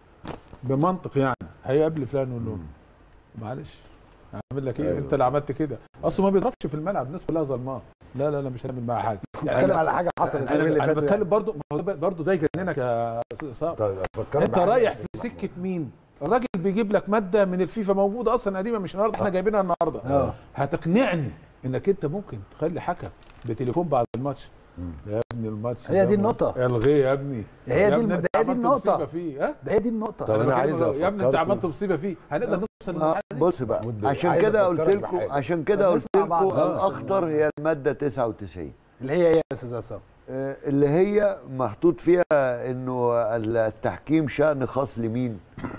بمنطق يعني هيقابل فلان ويقول له معلش اعمل لك ايه أيوة. انت اللي عملت كده اصله ما بيضربش في الملعب الناس كلها ظلماه لا لا لا مش هنعمل معاه حاجه بتكلم على حاجه حصلت اليومين اللي انا, أنا فاتوا بتكلم يعني. برضو ما هو ده برضو ده يجننك يا استاذ اسامه طيب افكر انت معاك. رايح في سكه مين الراجل بيجيب لك ماده من الفيفا موجوده اصلا قديمه مش النهارده احنا جايبينها النهارده آه. هتقنعني انك انت ممكن تخلي حكم بتليفون بعد الماتش الماتش يا ابني الماتش هي ده دي ما- النقطة. الغيه يا ابني هي يا دي ابني الم- انت هي دي عملت النقطة. مصيبه فيه ها ده هي دي النقطة طب أنا بكلمك عايز يا ابني انت أفكركم- عملت مصيبه فيه هنقدر نوصل آه، للمرحله دي بص بقى مدة. عشان عايز كده قلت أفكرك لكم بحاجة. عشان كده طب قلت نسمع لكم بعض. آه. الاخطر هي الماده 99 اللي هي ايه يا استاذ عصام؟ آه، اللي هي محطوط فيها انه التحكيم شأن خاص لمين؟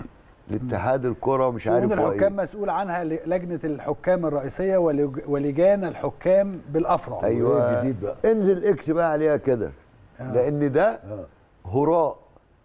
لاتحاد الكرة ومش عارف شؤون هو الحكام ايه مسؤول عنها ل- لجنة الحكام الرئيسية ولج- ولجان الحكام بالأفرع ايوه إيه الجديد بقى؟ انزل اكتب بقى عليها كده آه. لان ده آه. هراء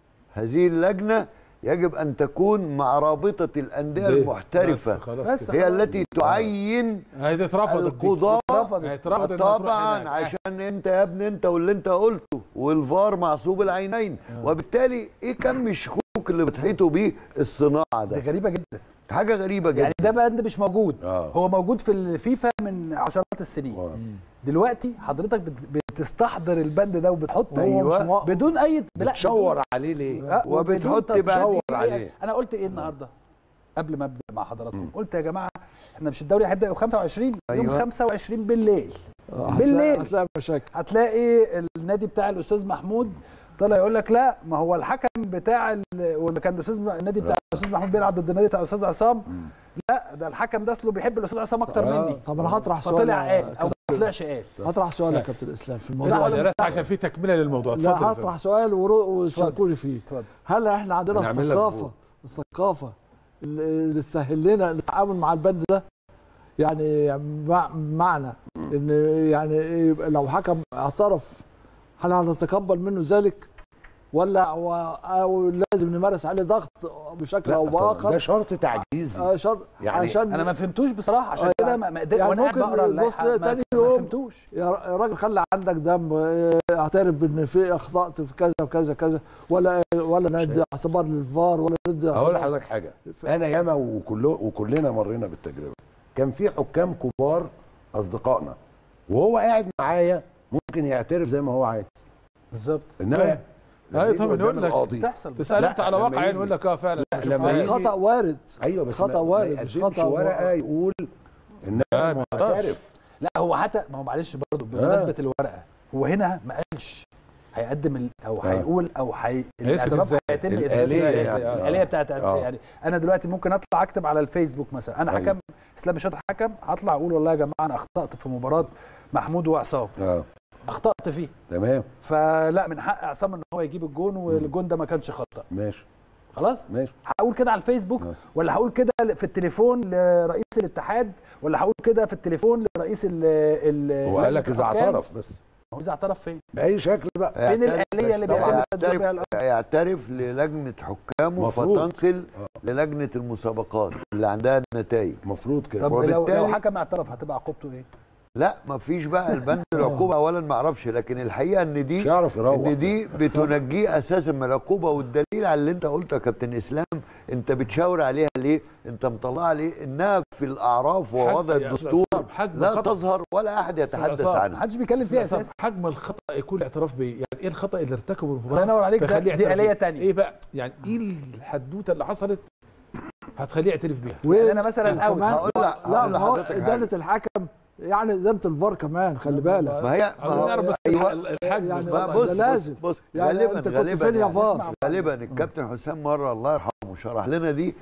هذه اللجنة يجب ان تكون مع رابطة الأندية ليه؟ المحترفة بس خلاص بس كده. هي التي تعين هي دي اترفضت دي. القضاء اترفضت. هي اترفضت إنها تروح طبعا هناك. عشان انت يا ابني انت واللي انت قلته والفار معصوب العينين وبالتالي ايه كم الشكوك اللي بتحيطوا بيه الصناعه دي ده غريبة جدا حاجه غريبه جدا يعني ده بند مش موجود آه. هو موجود في الفيفا من عشرات السنين آه. دلوقتي حضرتك بت- بتستحضر البند ده وبتحط أيوة. هو مش مو- بدون اي لا بتشور عليه ليه؟ آه، وبتحط وبدون بعديه- تشويق. عليه. انا قلت ايه النهارده قبل ما ابدا مع حضراتكم قلت يا جماعه احنا مش الدوري هيبدا يوم 25 يوم أيوة. 25 بالليل آه، هتلاقي- بالليل. هتلاقي مشاكل هتلاقي النادي بتاع الاستاذ محمود طلع يقول لك لا ما هو الحكم بتاع ال... وما كان الاستاذ النادي بتاع الاستاذ محمود بيلعب ضد النادي بتاع الاستاذ عصام لا ده الحكم ده اصله بيحب الاستاذ عصام اكتر آه. مني طب انا هطرح سؤال فطلع يا قال او ما كابتن. طلعش قال هطرح سؤال يا كابتن اسلام في الموضوع لا، لا ولا لا مستعجل. عشان في تكمله للموضوع اتفضل لا يا هطرح سؤال ورو- وشاركوني فيه اتفضل هل احنا عندنا هنعمل لك الثقافه فوت. الثقافه اللي اللي تسهل لنا التعامل مع البند ده يعني مع- معنى ان يعني يبقى لو حكم اعترف هل هنتقبل منه ذلك ولا أو, او لازم نمارس عليه ضغط بشكل لا او طبعاً، باخر ده شرط تعجيزي آه، شرط يعني عشان انا ما فهمتوش بصراحه عشان آه، كده يعني- ما ما قدرت يعني وانا قاعد ممكن بقرا يبص اللائحه ما- تاني ما يوم فهمتوش يا راجل خلي عندك دم آه، اعترف بان في اخطات في كذا وكذا كذا ولا ولا ندي اعتبار للفار ولا ندي هقول اعتبار- لحضرتك حاجه انا ياما وكله وكلنا مرينا بالتجربه كان في حكام كبار اصدقائنا وهو قاعد معايا ممكن يعترف زي ما هو عايز بالظبط انما لما أيوة يجي طبعاً قدام يقول لك القاضي بتحصل تسال لا، انت على لما واقع يجي- يقول لك اه فعلا لا، شفت لما إيه؟ يجي- خطا وارد ايوه بس خطأ ما- وارد، ما مش يقدمش خطأ ورقه وارد. يقول ان لا، انا ما يقدرش. معترف لا هو حتى ما هو معلش برضه بمناسبه الورقه هو هنا ما قالش هيقدم ال... او آه. هيقول او هي... هيثبت الاعتراف إزاي؟ هيتم الآلية إثباته يعني. إزاي؟ آه. الاليه بتاعت آه. يعني انا دلوقتي ممكن اطلع اكتب على الفيسبوك مثلا انا أيوة. حكم اسلام شاطر حكم هطلع اقول والله يا جماعه انا اخطات في مباراه محمود وعصام اه اخطات فيه تمام فلا من حق عصام ان هو يجيب الجون والجون ده ما كانش خطا ماشي خلاص ماشي هقول كده على الفيسبوك آه. ولا هقول كده في التليفون لرئيس الاتحاد ولا هقول كده في التليفون لرئيس ال ال هو قال لك لجنة اذا الحكام؟ اعترف بس هو اذا اعترف فين؟ باي شكل بقى فين يعترف- الآلية اللي بس طبعاً بيعمل يعترف- بيها الأمر؟ يعترف للجنه حكامه مفروض. فتنقل للجنه المسابقات اللي عندها النتائج المفروض كده طب لو لو وبالتالي- حكم اعترف هتبقى عقوبته ايه؟ لا مفيش بقى البند العقوبه اولا ما اعرفش لكن الحقيقه ان دي مش هيعرف يروح ان دي بتنجيه اساسا من العقوبه والدليل على اللي انت قلته يا كابتن اسلام انت بتشاور عليها ليه؟ انت مطلع عليه انها في الاعراف ووضع حجم- يا الدستور أستاذ حجم لا الخطأ. تظهر ولا احد يتحدث عصام، ما عنها حدش بيتكلم فيها أساسا اساسا حجم الخطا يكون الاعتراف بيه يعني ايه الخطا اللي ارتكبه في الله ينور عليك، ده- فيخليه دي يعترف آلية بيه؟ تانية. ايه بقى يعني ايه الحدوته اللي حصلت هتخليه يعترف بيها و- يعني أنا مثلاً أوت. كمان- هقول لك- لا هقول ما هو لحضرتك ادانه الحكم يعني ادانه الفار كمان خلي بالك ما هي ما عاوزين هو نعرف بس أيوة. الحجم يعني الخطأ. ما بص ده بص لازم. بص يعني غالبا أنت كنت غالبا فين يا يعني فار؟ اسمع غالبا الكابتن حسام مره الله يرحمه شرح لنا دي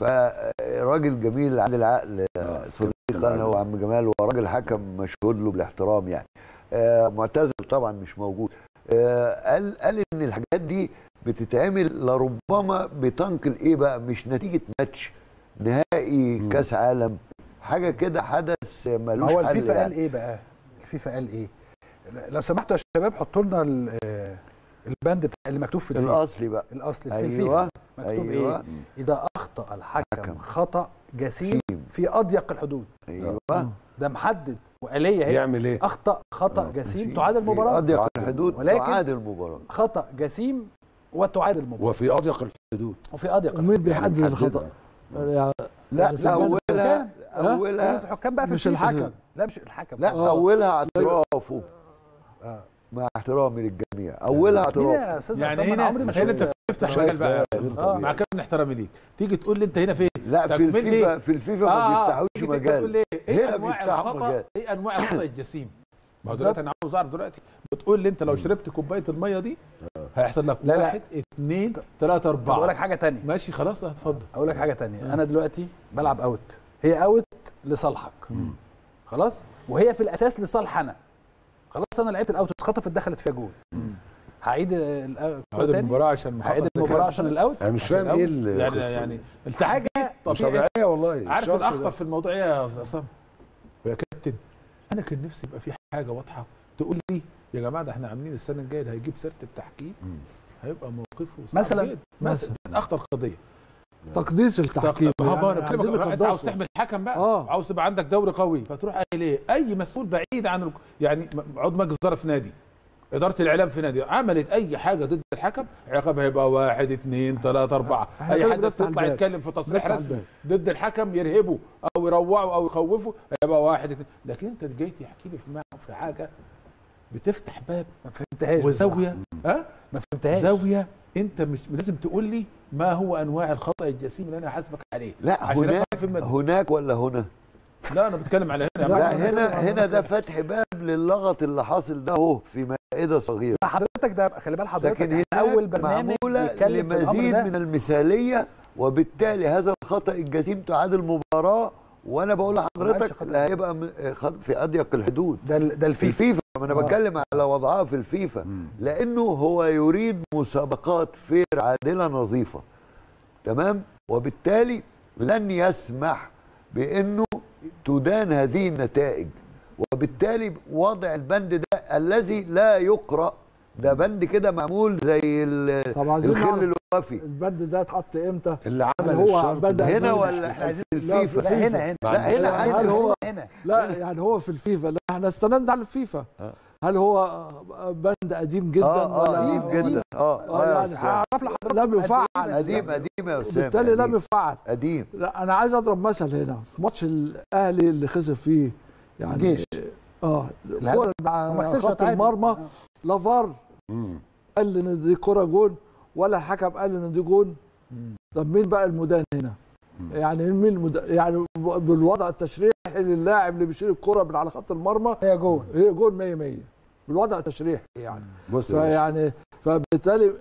فراجل جميل عادل العقل صديقنا هو عم جمال وراجل حكم مشهود له بالاحترام يعني آه، معتزل طبعا مش موجود آه، قال قال ان الحاجات دي بتتعمل لربما بتنقل ايه بقى مش نتيجه ماتش نهائي كاس عالم حاجه كده حدث ما ملوش هو حل الفيفا قال يعني. ايه بقى؟ الفيفا قال ايه؟ لو سمحتوا يا شباب حطوا لنا ال- آه، البند بتاع اللي مكتوب في الفيفا الاصلي بقى الاصل في ايوه الفيفا مكتوب ايوه ايه؟ اذا اخطا الحكم حكم. خطا جسيم سيم. في اضيق الحدود ايوه ده محدد واليه هي يعمل ايه؟ اخطا خطا آه. جسيم تعاد في المباراه اضيق الحدود ولكن- تعاد المباراه خطا جسيم وتعاد المباراه وفي اضيق الحدود وفي اضيق ومين بيحدد يعني الخطا؟ يعني لا يعني في لا البند اولها ها؟ اولها الحكام بقى في مش الفيفا. الحكم. لا مش الحكم لا آه. اولها اعترافه آه. مع احترامي للجميع اولها مين اعتراف يا استاذ يعني عصام؟ أنا هنا عمري ما هنا شفت انت بتفتح شايف مجال بقى ده غير آه، طبيعي. مع كامل احترامي ليك تيجي تقول لي انت هنا فين لا في تكمل الفيفا لي. في الفيفا ما بيفتحوش تيجي تقول مجال لي ايه هنا انواع بيفتحوا الخطا مجال. ايه انواع الخطا الجسيم ما هو دلوقتي انا عاوز اعرف دلوقتي بتقول لي انت لو شربت كوبايه الميه دي هيحصل لك لا، لا. واحد اثنين ثلاثة طب اقول لك أربعة حاجه تانية ماشي خلاص اتفضل اقول لك حاجه تانية انا دلوقتي بلعب اوت هي اوت لصالحك خلاص وهي في الاساس لصالح انا خلاص انا لعبت الاوت اتخطفت دخلت فيها جول هعيد ال- هذا تاني؟ المباراة عشان هعيد مخطط المباراه عشان الاوت انا مش عشان فاهم ايه الأول. يعني القصة يعني دي. التحاجة مش طبيعي طبيعيه والله عارف الشرط الاخطر ده. في الموضوع ايه يا أستاذ عصام يا كابتن انا كان نفسي يبقى في حاجه واضحه تقول لي يا جماعه ده احنا عاملين السنه الجايه اللي هيجيب سيره التحكيم هيبقى موقفه صعب مثلاً. جداً. مثلا اخطر قضيه تقديس التحكيم طب يعني انا عايزين بكلمك انت عاوز نقدسه. تحمل حكم بقى آه. عاوز تبقى عندك دوري قوي فتروح قايل ايه اي مسؤول بعيد عن ال... يعني م- عضو مجلس اداره في نادي اداره الاعلام في نادي عملت اي حاجه ضد الحكم عقابها هيبقى واحد اثنين ثلاثه اربعه إحنا اي كده حد بنفتح يطلع الباب. يتكلم في تصريح بنفتح رسمي الباب. ضد الحكم يرهبه او يروعه او يخوفه هيبقى واحد اتنين لكن انت جاي تحكي لي في مع- في حاجه بتفتح باب ما فهمتهاش وزاويه ها ما فهمتهاش زاويه انت مش لازم تقول لي ما هو انواع الخطا الجسيم اللي انا هحاسبك عليه لا عشان هناك أفهم المادة. هناك ولا هنا لا انا بتكلم على هنا يا لا، لا معلم. هنا هنا ده فتح باب للغط اللي حاصل ده اهو في مائده صغيره لا، حضرتك ده خلي بال حضرتك لكن إحنا هنا اول برنامج معموله يتكلم في الامر لمزيد ده من المثاليه وبالتالي هذا الخطا الجسيم تعاد المباراه وانا بقول عملش لحضرتك خطأ. لا هيبقى م- خط- في اضيق الحدود ده ال- ده في الفيفا الفيفا ما انا آه. بتكلم على وضعها في الفيفا لانه هو يريد مسابقات فير عادله نظيفه تمام وبالتالي لن يسمح بانه تدان هذه النتائج وبالتالي وضع البند ده الذي لا يقرا ده بند كده معمول زي ال- طب عايزين الخل نعرف الوفي البند ده اتحط امتى؟ اللي عمل هل هو الشرط بدأ ده هنا هنا ولا إحنا عايزين- في لا، الفيفا لا هنا هنا ما لا هنا عندناش- عندي هل هو هنا لا يعني هو في الفيفا لا احنا استندنا على الفيفا آه. هل هو بند قديم جدا اه اه ولا قديم جدا اه آه، اه يا يعني أستاذ. هعرف لحضرتك لم يفعل قديم قديم يا اسامه بالتالي لم قديم. يفعل قديم لا انا عايز اضرب مثل هنا في ماتش الاهلي اللي خسر فيه يعني جيش. اه لا، الكرة ما على خسرش خط تعادل. المرمى لا فار مم. قال ان دي كرة جون ولا الحكم قال ان دي جون طب مين بقى المدان هنا؟ يعني مين المد... يعني بالوضع التشريحي للاعب اللي بيشيل الكرة من على خط المرمى هي جول هي جون 100 100 بالوضع التشريحي يعني بص يا باشا. فيعني فبالتالي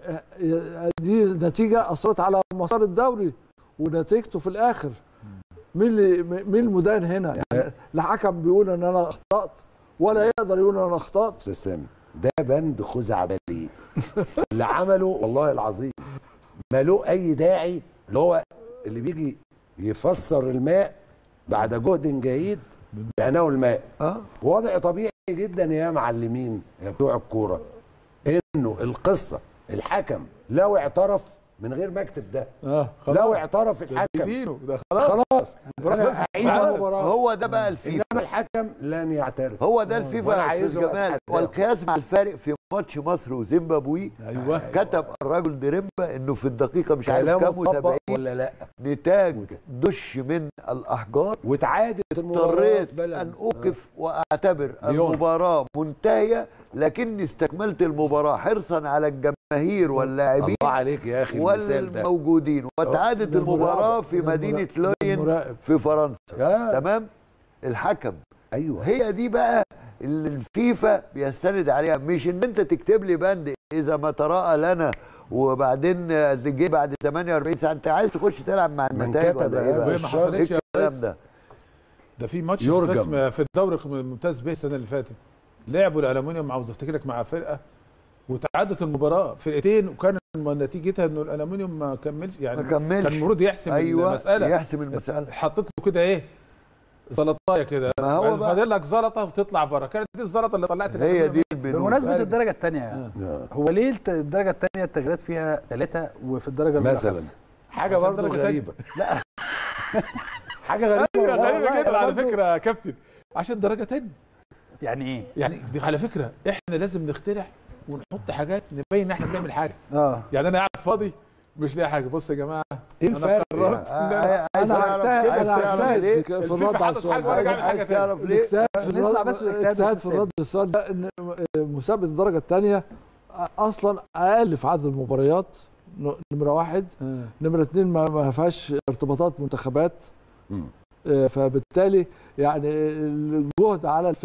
دي نتيجه اثرت على مسار الدوري ونتيجته في الاخر مين اللي مين المدان هنا يعني لا حكم بيقول ان انا اخطات ولا يقدر يقول ان انا اخطات استاذ سامي ده بند خزعبلي اللي عمله والله العظيم ما له اي داعي اللي هو اللي بيجي يفسر الماء بعد جهد جيد بانه الماء اه وضع طبيعي جدا يا معلمين يا بتوع الكوره انه القصه الحكم لو اعترف من غير ما اكتب ده اه لو اعترف الحكم دينه ده خلاص خلاص أنا أعيد المباراة. هو ده بقى الفيفا انما الحكم لن يعترف هو ده الفيفا وأنا يا عايزه استاذ جمال أتحداه. والقياس مع الفارق في ماتش مصر وزيمبابوي ايوه كتب الرجل ديريمبا انه في الدقيقه مش عارف كلامه كام طبق و70 ولا لا نتاج دش من الاحجار واتعادت المباراه اضطريت في بلد. ان اوقف واعتبر ليون. المباراه منتهيه لكني استكملت المباراه حرصا على الجماهير واللاعبين الله عليك يا اخي المثال ده والموجودين وتعادت ده المباراه مراقب. في ده مدينه مراقب. لوين مراقب في فرنسا آه. تمام الحكم ايوه هي دي بقى اللي الفيفا بيستند عليها مش ان انت تكتب لي بند اذا ما تراءى لنا وبعدين جه بعد 48 ساعه انت عايز تخش تلعب مع من النتائج كتب ولا ايه هذا بقى؟ وهي ما الشرط حصلتش ايه يا الكلام ريس ده ده في ماتش يرجم. في قسم في الدوري الممتاز به السنه اللي فاتت لعبوا الالومنيوم عاوز افتكرك مع فرقه وتعادت المباراه فرقتين وكان نتيجتها انه الالومنيوم ما كملش يعني ما كملش. كان المفروض يحسم ايوه المساله يحسم المساله حطيت له كده ايه زلطايه كده ما هو بقى- فاضل لك زلطه وتطلع بره كانت دي الزلطه اللي طلعت هي الألومنيوم. دي البنود بمناسبه قلب. الدرجه الثانيه آه. هو ليه الت- الدرجه الثانيه التغييرات فيها ثلاثه وفي الدرجه الاولى مثلا خمسة؟ حاجه عشان برضه درجة تانية. غريبه لا حاجه غريبه ايوه والله. غريبه جدا على برضو- فكره يا كابتن عشان درجه تانية يعني ايه؟ يعني دي على فكره احنا لازم نخترع ونحط حاجات نبين ان احنا بنعمل حاجه اه يعني انا قاعد فاضي مش لاقي حاجه بص يا جماعه ايه أنا الفرق قررت يعني؟ إن أنا- عايز انا تعرف هجتهد عايز انا تعرف هجتهد ليه في- في الفيفا الرد على حاطط السؤال حاجة وأنا ده. جاي- عايز حاجة تعرف ليه الاجتهاد في نسمع الرد بس الاجتهاد الاجتهاد في والسلسال. الرد السؤال ده ان مسابقه الدرجه الثانيه اصلا اقل في عدد المباريات ن- نمره واحد نمره اثنين ما ما فيهاش ارتباطات منتخبات مم. آه، فبالتالي يعني الجهد على الفرق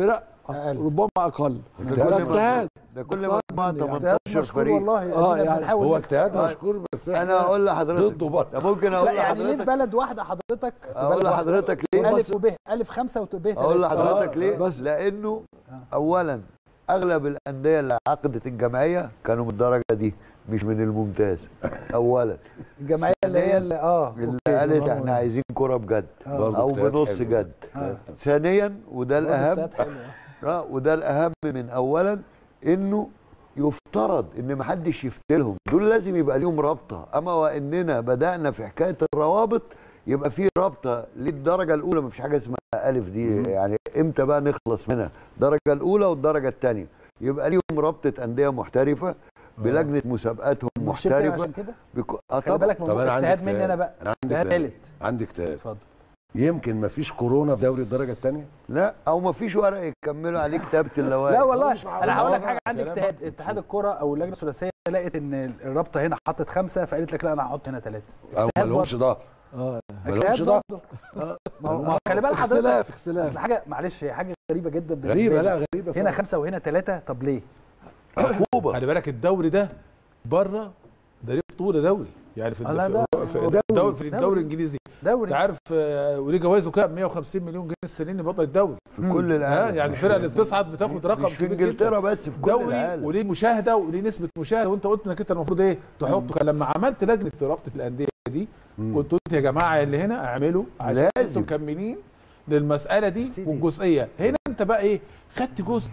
أقل. ربما اقل ده ده كل اجتهاد ده كل اجتهاد مجموعه مني يعني. اجتهاد 18 مشكور فريق والله آه، ادينا يعني بنحاول هو نك- اجتهاد آه. مشكور بس انا اقول لحضرتك ضده برضه ده ممكن لا اقول يعني ليه لحضرتك بلد واحده حضرتك اقول بلد واحدة. لحضرتك ليه الف وب الف خمسه وب اقول لحضرتك آه، ليه بس- لانه اولا اغلب الانديه اللي عقدت الجمعيه كانوا من الدرجه دي مش من الممتاز اولا الجمعيه اللي هي اللي اه اللي أوكي. قالت احنا عايزين كره بجد برضه او اجتهاد بنص حلو. جد آه. ثانيا وده برضه الاهم اجتهاد حلو. آه، وده الاهم من اولا انه يفترض ان محدش يفتلهم دول لازم يبقى ليهم رابطه اما واننا بدانا في حكايه الروابط يبقى في رابطه للدرجه الاولى مفيش حاجه اسمها الف دي يعني امتى بقى نخلص منها الدرجه الاولى والدرجه الثانيه يبقى ليهم رابطه انديه محترفه بلجنه مسابقاتهم مش كده محترفه عشان كده بكو... آه خلي طبعا بالك طب انا عندي اجتهاد مني انا بقى انا عندي اجتهاد اجتهاد ثالث عندي اجتهاد اتفضل يمكن ما فيش كورونا في دوري الدرجه الثانيه لا او مفيش ورق يكملوا عليه كتابه اللوائح لا والله مش انا هقول لك معقول. حاجه عندي كلام اجتهاد اتحاد الكره او اللجنه الثلاثيه لقت ان الرابطه هنا حطت خمسه فقالت لك لا انا هحط هنا ثلاثه او ما لهمش ظهر اه ما لهمش ظهر ما هو ما هو خلي بالك حضرتك اختلاف اختلاف اصل حاجه معلش هي حاجه غريبه جدا بالنسبة غريبه لي. لا غريبه هنا فعلا. خمسه وهنا ثلاثه طب ليه؟ عقوبه خلي بالك الدوري ده بره ده ليه بطوله دوري يعني في آه، لا، ده في- في دوري. الدوري في الدوري دوري. الانجليزي انت دوري عارف آه، وليه جوائزه كام 150 مليون جنيه السنين بطل الدوري في كل ها العالم يعني الفرقه اللي بتصعد بتاخد رقم مش في كبير جدا. انجلترا بس في كل دوري العالم وليه مشاهده وليه نسبه مشاهده وانت قلت انك انت المفروض ايه تحطه كان لما عملت لجنه رابطه الانديه دي كنت قلت يا جماعه اللي هنا اعملوا عشان لازم. انتوا مكملين للمساله دي سيدي. والجزئيه هنا انت بقى ايه خدت جزء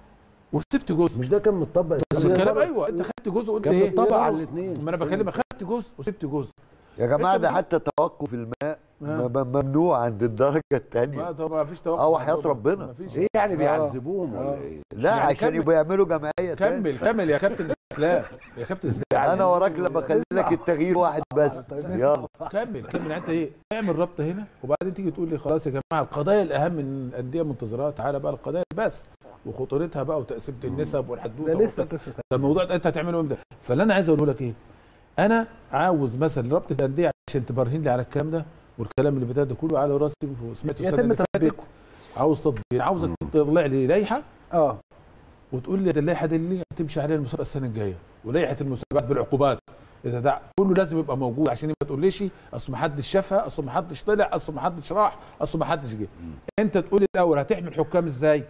وسبت جزء مش ده كان متطبق بس الكلام ايوه انت خدت جزء وقلت كان ايه متطبق على الاثنين ما انا بكلمك خدت جزء وسبت جزء يا جماعه أنت ده بتقول- حتى توقف الماء آه. م- م- ممنوع عند الدرجه ما الثانيه طب ما فيش توقف اه وحياة عندهم. ربنا. ما فيش ايه يعني بيعذبوهم ولا ايه لا يعني عشان كمل. يبقوا يعملوا جمعيه تاني. كمل كمل يا كابتن اسلام يا كابتن اسلام انا وراك لما اخلي لك التغيير واحد بس يلا كمل كمل انت ايه اعمل رابطه هنا وبعدين تيجي تقول لي خلاص يا جماعه القضايا الاهم من الانديه منتظرات تعالى بقى القضايا بس وخطورتها بقى وتقسيمه النسب والحدوته ده لسه والقصة. قصه ده الموضوع ده انت هتعمله امتى فاللي انا عايز اقوله لك ايه انا عاوز مثلا رابطه الانديه عشان تبرهن لي على الكلام ده والكلام اللي فات ده كله على راسي وسمعته السنه يتم اللي فاتت تطبيقه عاوز تطبيق عاوزك تطلع لي لائحه اه وتقول لي ده اللائحه دي اللي هتمشي عليها المسابقه السنه الجايه ولائحه المسابقات بالعقوبات اذا ده كله لازم يبقى موجود عشان ما تقوليش اصل ما حدش شافها اصل ما حدش طلع اصل ما حدش راح اصل ما حدش جه انت تقول الاول هتحمي الحكام ازاي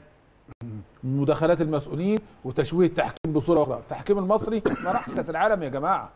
مداخلات المسؤولين وتشويه التحكيم بصوره اخرى التحكيم المصري ما راحش كاس العالم يا جماعه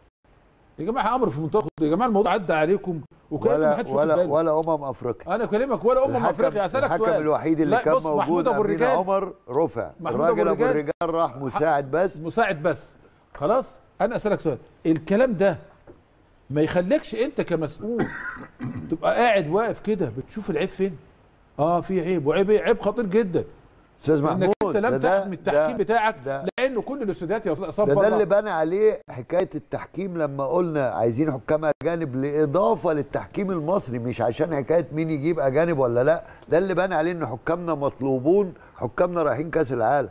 يا جماعه امر في منتهى الخطوره. يا جماعه الموضوع عدى عليكم وكان ما ولا حدش واخد ولا باله. ولا امم افريقيا انا اكلمك ولا امم الحكم- افريقيا اسالك الحكم سؤال الوحيد اللي لا، كان بص، محمود موجود أبو امين الرجال- عمر رفع محمود الراجل أبو ابو الرجال- الرجال راح مساعد بس مساعد بس خلاص انا اسالك سؤال الكلام ده ما يخليكش انت كمسؤول تبقى قاعد واقف كده بتشوف العيب فين اه في عيب وعيب ايه عيب خطير جدا استاذ انك محمود انت لم ده- ده- تحمي التحكيم ده- بتاعك ده- لانه كل الاستوديوهات يا استاذ عصام ده, ده اللي بره بنى عليه حكايه التحكيم لما قلنا عايزين حكام اجانب لاضافه للتحكيم المصري مش عشان حكايه مين يجيب اجانب ولا لا ده اللي بنى عليه ان حكامنا مطلوبون حكامنا رايحين كاس العالم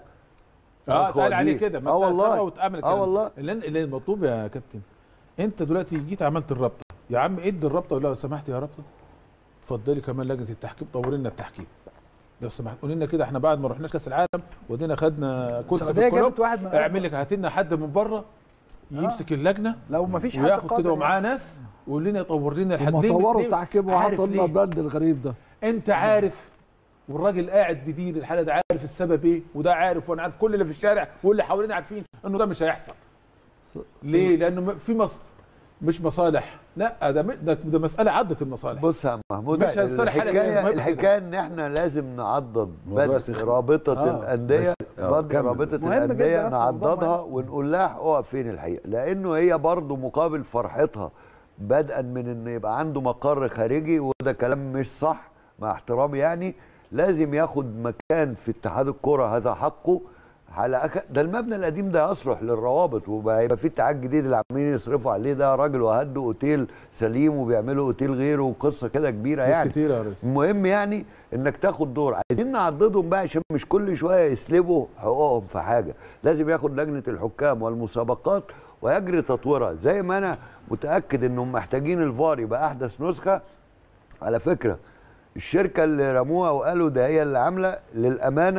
اه أخوة اتقال عليه دي. كده ما اه انت والله. هتقرأ وتأمن اه الكلام. والله اللي, اللي المطلوب يا كابتن انت دلوقتي جيت عملت الرابطه يا عم ادي الرابطه ولا لو سمحت يا رابطه اتفضلي كمان لجنه التحكيم طوري لنا التحكيم لو سمحت قولي لنا كده احنا بعد ما رحناش كاس العالم ودينا خدنا كرسي في السعوديه الكلوب جابت واحد من اعمل لك هات لنا حد من بره يمسك اللجنه لو ما فيش حد وياخد كده قادر ومعاه ناس ويقول لنا يطور لنا هم الحدين طوروا الاتنين. التحكيم عارف وحطوا لنا ليه؟ البند الغريب ده انت عارف والراجل قاعد بيدير الحاله ده عارف السبب ايه وده عارف وانا عارف كل اللي في الشارع واللي حوالينا عارفين انه ده مش هيحصل ليه لانه م- في مص... مش مصالح لا ده م- ده, ده مساله عدت المصالح بص يا عم محمود مش هنصالح حاجة الحكايه المهم كده. الحكايه ان احنا لازم نعضد موضوع بدء سخن. رابطه آه. الانديه بس- آه، بدء كمل رابطه بس. مهم جدا الانديه أصلاً الموضوع نعضدها مهم. ونقول لها اقف فين الحقيقه لانه هي برضو مقابل فرحتها بدءا من ان يبقى عنده مقر خارجي وده كلام مش صح مع احترامي يعني لازم ياخد مكان في اتحاد الكره هذا حقه على أك... ده المبنى القديم ده يصلح للروابط وهيبقى في اتحاد جديد اللي عمالين يصرفوا عليه ده راجل وهدوا اوتيل سليم وبيعملوا اوتيل غيره وقصه كده كبيره ناس يعني كتير يا ريس المهم يعني انك تاخد دور عايزين نعضدهم بقى عشان مش كل شويه يسلبوا حقوقهم في حاجه لازم ياخد لجنه الحكام والمسابقات ويجري تطويرها زي ما انا متاكد انهم محتاجين الفار يبقى احدث نسخه على فكره الشركه اللي رموها وقالوا ده هي اللي عامله للامانه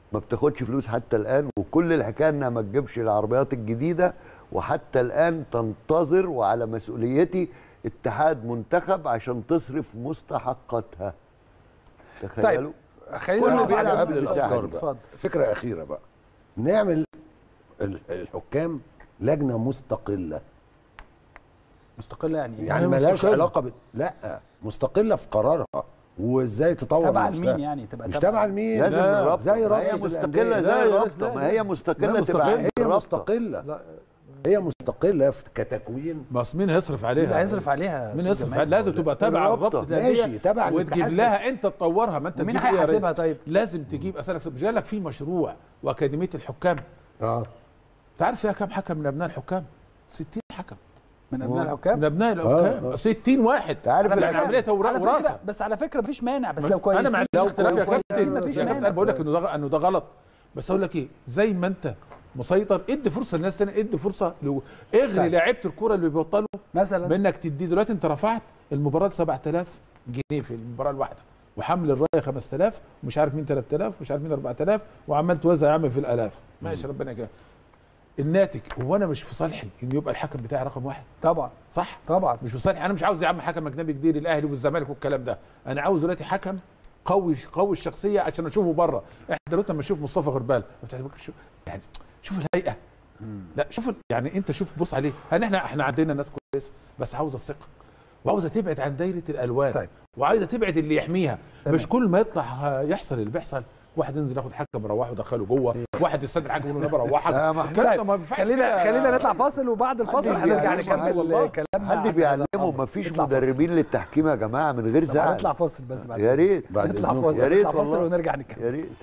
ما بتاخدش فلوس حتى الان وكل الحكايه انها ما تجيبش العربيات الجديده وحتى الان تنتظر وعلى مسؤوليتي اتحاد منتخب عشان تصرف مستحقاتها تخيلوا خلينا كله نقف بيلعب على قبل الافكار اتفضل بقى فكره اخيره بقى نعمل ال- الحكام لجنه مستقله مستقله يعني يعني هي ملهاش مستقلة. علاقه ب... لا مستقله في قرارها وازاي تطور تبع نفسها لمين يعني تبقى مش تبع لمين لازم لا، الرابطه زي ما هي رابطه مستقله الأندية. زي لا، الرابطه لا، ما لا. هي مستقله لا، تبقى مستقلة. عند هي الرابطة. مستقله لا هي مستقله في كتكوين بس مين هيصرف عليها مين هيصرف عليها مين أستاذ يصرف جمال؟ عليها لازم تبقى تابع الرابطة. الرابطه الأندية ماشي تبع وتجيب الاتحاد لها انت تطورها ما انت ومين تجيب إيه يا ريس؟ هيحاسبها طيب؟ لازم تجيب اسالك سؤال. مش جاي لك في مشروع واكاديميه الحكام اه انت عارف فيها كام حكم من ابناء الحكام 60 حكم من ابناء الحكام من ابناء الحكام آه. 60 واحد عارف يعني الحكام- عمليه توراق على وراثه فكره بس على فكره مفيش مانع بس مش- لو كويسين انا ما عنديش لو اختلاف يا كويسين كابتن مفيش يا كابتن مانع انا بقول لك انه ده انه ده غلط بس اقول لك ايه زي ما انت مسيطر ادي فرصه للناس تاني ادي فرصه لو اغري طيب. لعيبه الكوره اللي بيبطلوا مثلا بانك تدي دلوقتي انت رفعت المباراه ل 7000 جنيه في المباراه الواحده وحمل الرايه 5000 ومش عارف مين 3000 ومش عارف مين 4000 وعمال توزع يا عم في الالاف ماشي ربنا يكرمك الناتج هو انا مش في صالحي ان يبقى الحكم بتاعي رقم واحد طبعا صح طبعا مش في صالحي انا مش عاوز يا عم حكم اجنبي كبير الاهلي والزمالك والكلام ده انا عاوز دلوقتي حكم قوي قوي الشخصيه عشان اشوفه بره احنا دلوقتي لما نشوف مصطفى غربال ما بتعجبكش شو- يعني شوف الهيئه لا شوف ال- يعني انت شوف بص عليه هل احنا احنا عندنا ناس كويسه بس عاوزه الثقه وعاوزه تبعد عن دايره الالوان طيب. وعايزه تبعد اللي يحميها تمام. مش كل ما يطلع ه- يحصل اللي بيحصل واحد ينزل ياخد حكم يروحه دخله جوه واحد يستنى الحكم يقول له انا بروحك آه، ما- الكلام ده طيب، ما ينفعش خلينا كده. خلينا نطلع فاصل وبعد الفاصل حد هنرجع بيعلمه حاجة نكمل والله. كلامنا حد عن هذا بيعلمه الأمر. مفيش نطلع فاصل. مدربين للتحكيم يا جماعه من غير طب زعل هنطلع فاصل بس بعد يا ريت بعد نطلع إذنكم. فاصل يا ريت نطلع فاصل والله. ونرجع نكمل يا ريت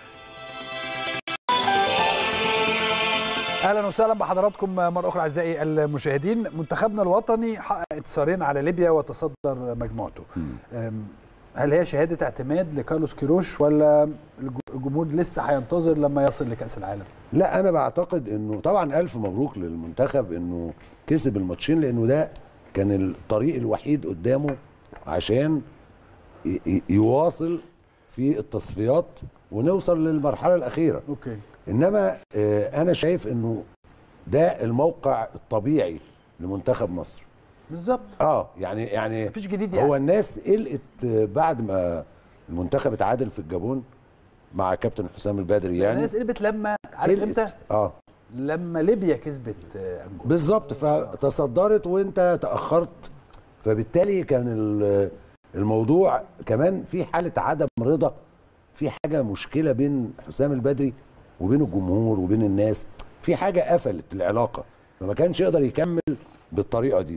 اهلا وسهلا بحضراتكم مره اخرى اعزائي المشاهدين منتخبنا الوطني حقق انتصارين على ليبيا وتصدر مجموعته أم، هل هي شهاده اعتماد لكارلوس كيروش ولا الج- الجمهور لسه هينتظر لما يصل لكاس العالم لا انا بعتقد انه طبعا الف مبروك للمنتخب انه كسب الماتشين لانه ده كان الطريق الوحيد قدامه عشان ي- ي- يواصل في التصفيات ونوصل للمرحله الاخيره اوكي انما آه، انا شايف انه ده الموقع الطبيعي لمنتخب مصر بالظبط اه يعني يعني مفيش جديد يعني هو الناس قلقت آه، بعد ما المنتخب اتعادل في الجابون مع كابتن حسام البدري يعني الناس قلبت لما عارف قلقت. امتى اه لما ليبيا كسبت آه، انجولا بالظبط فتصدرت وانت تاخرت فبالتالي كان ال- الموضوع كمان في حاله عدم رضا في حاجه مشكله بين حسام البدري وبين الجمهور وبين الناس في حاجه قفلت العلاقه فما كانش يقدر يكمل بالطريقه دي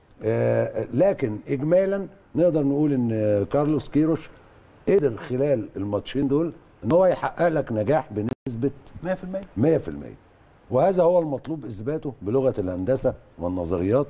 آه لكن اجمالا نقدر نقول ان كارلوس كيروش قدر خلال الماتشين دول ان هو يحقق لك نجاح بنسبه 100% 100% وهذا هو المطلوب اثباته بلغه الهندسه والنظريات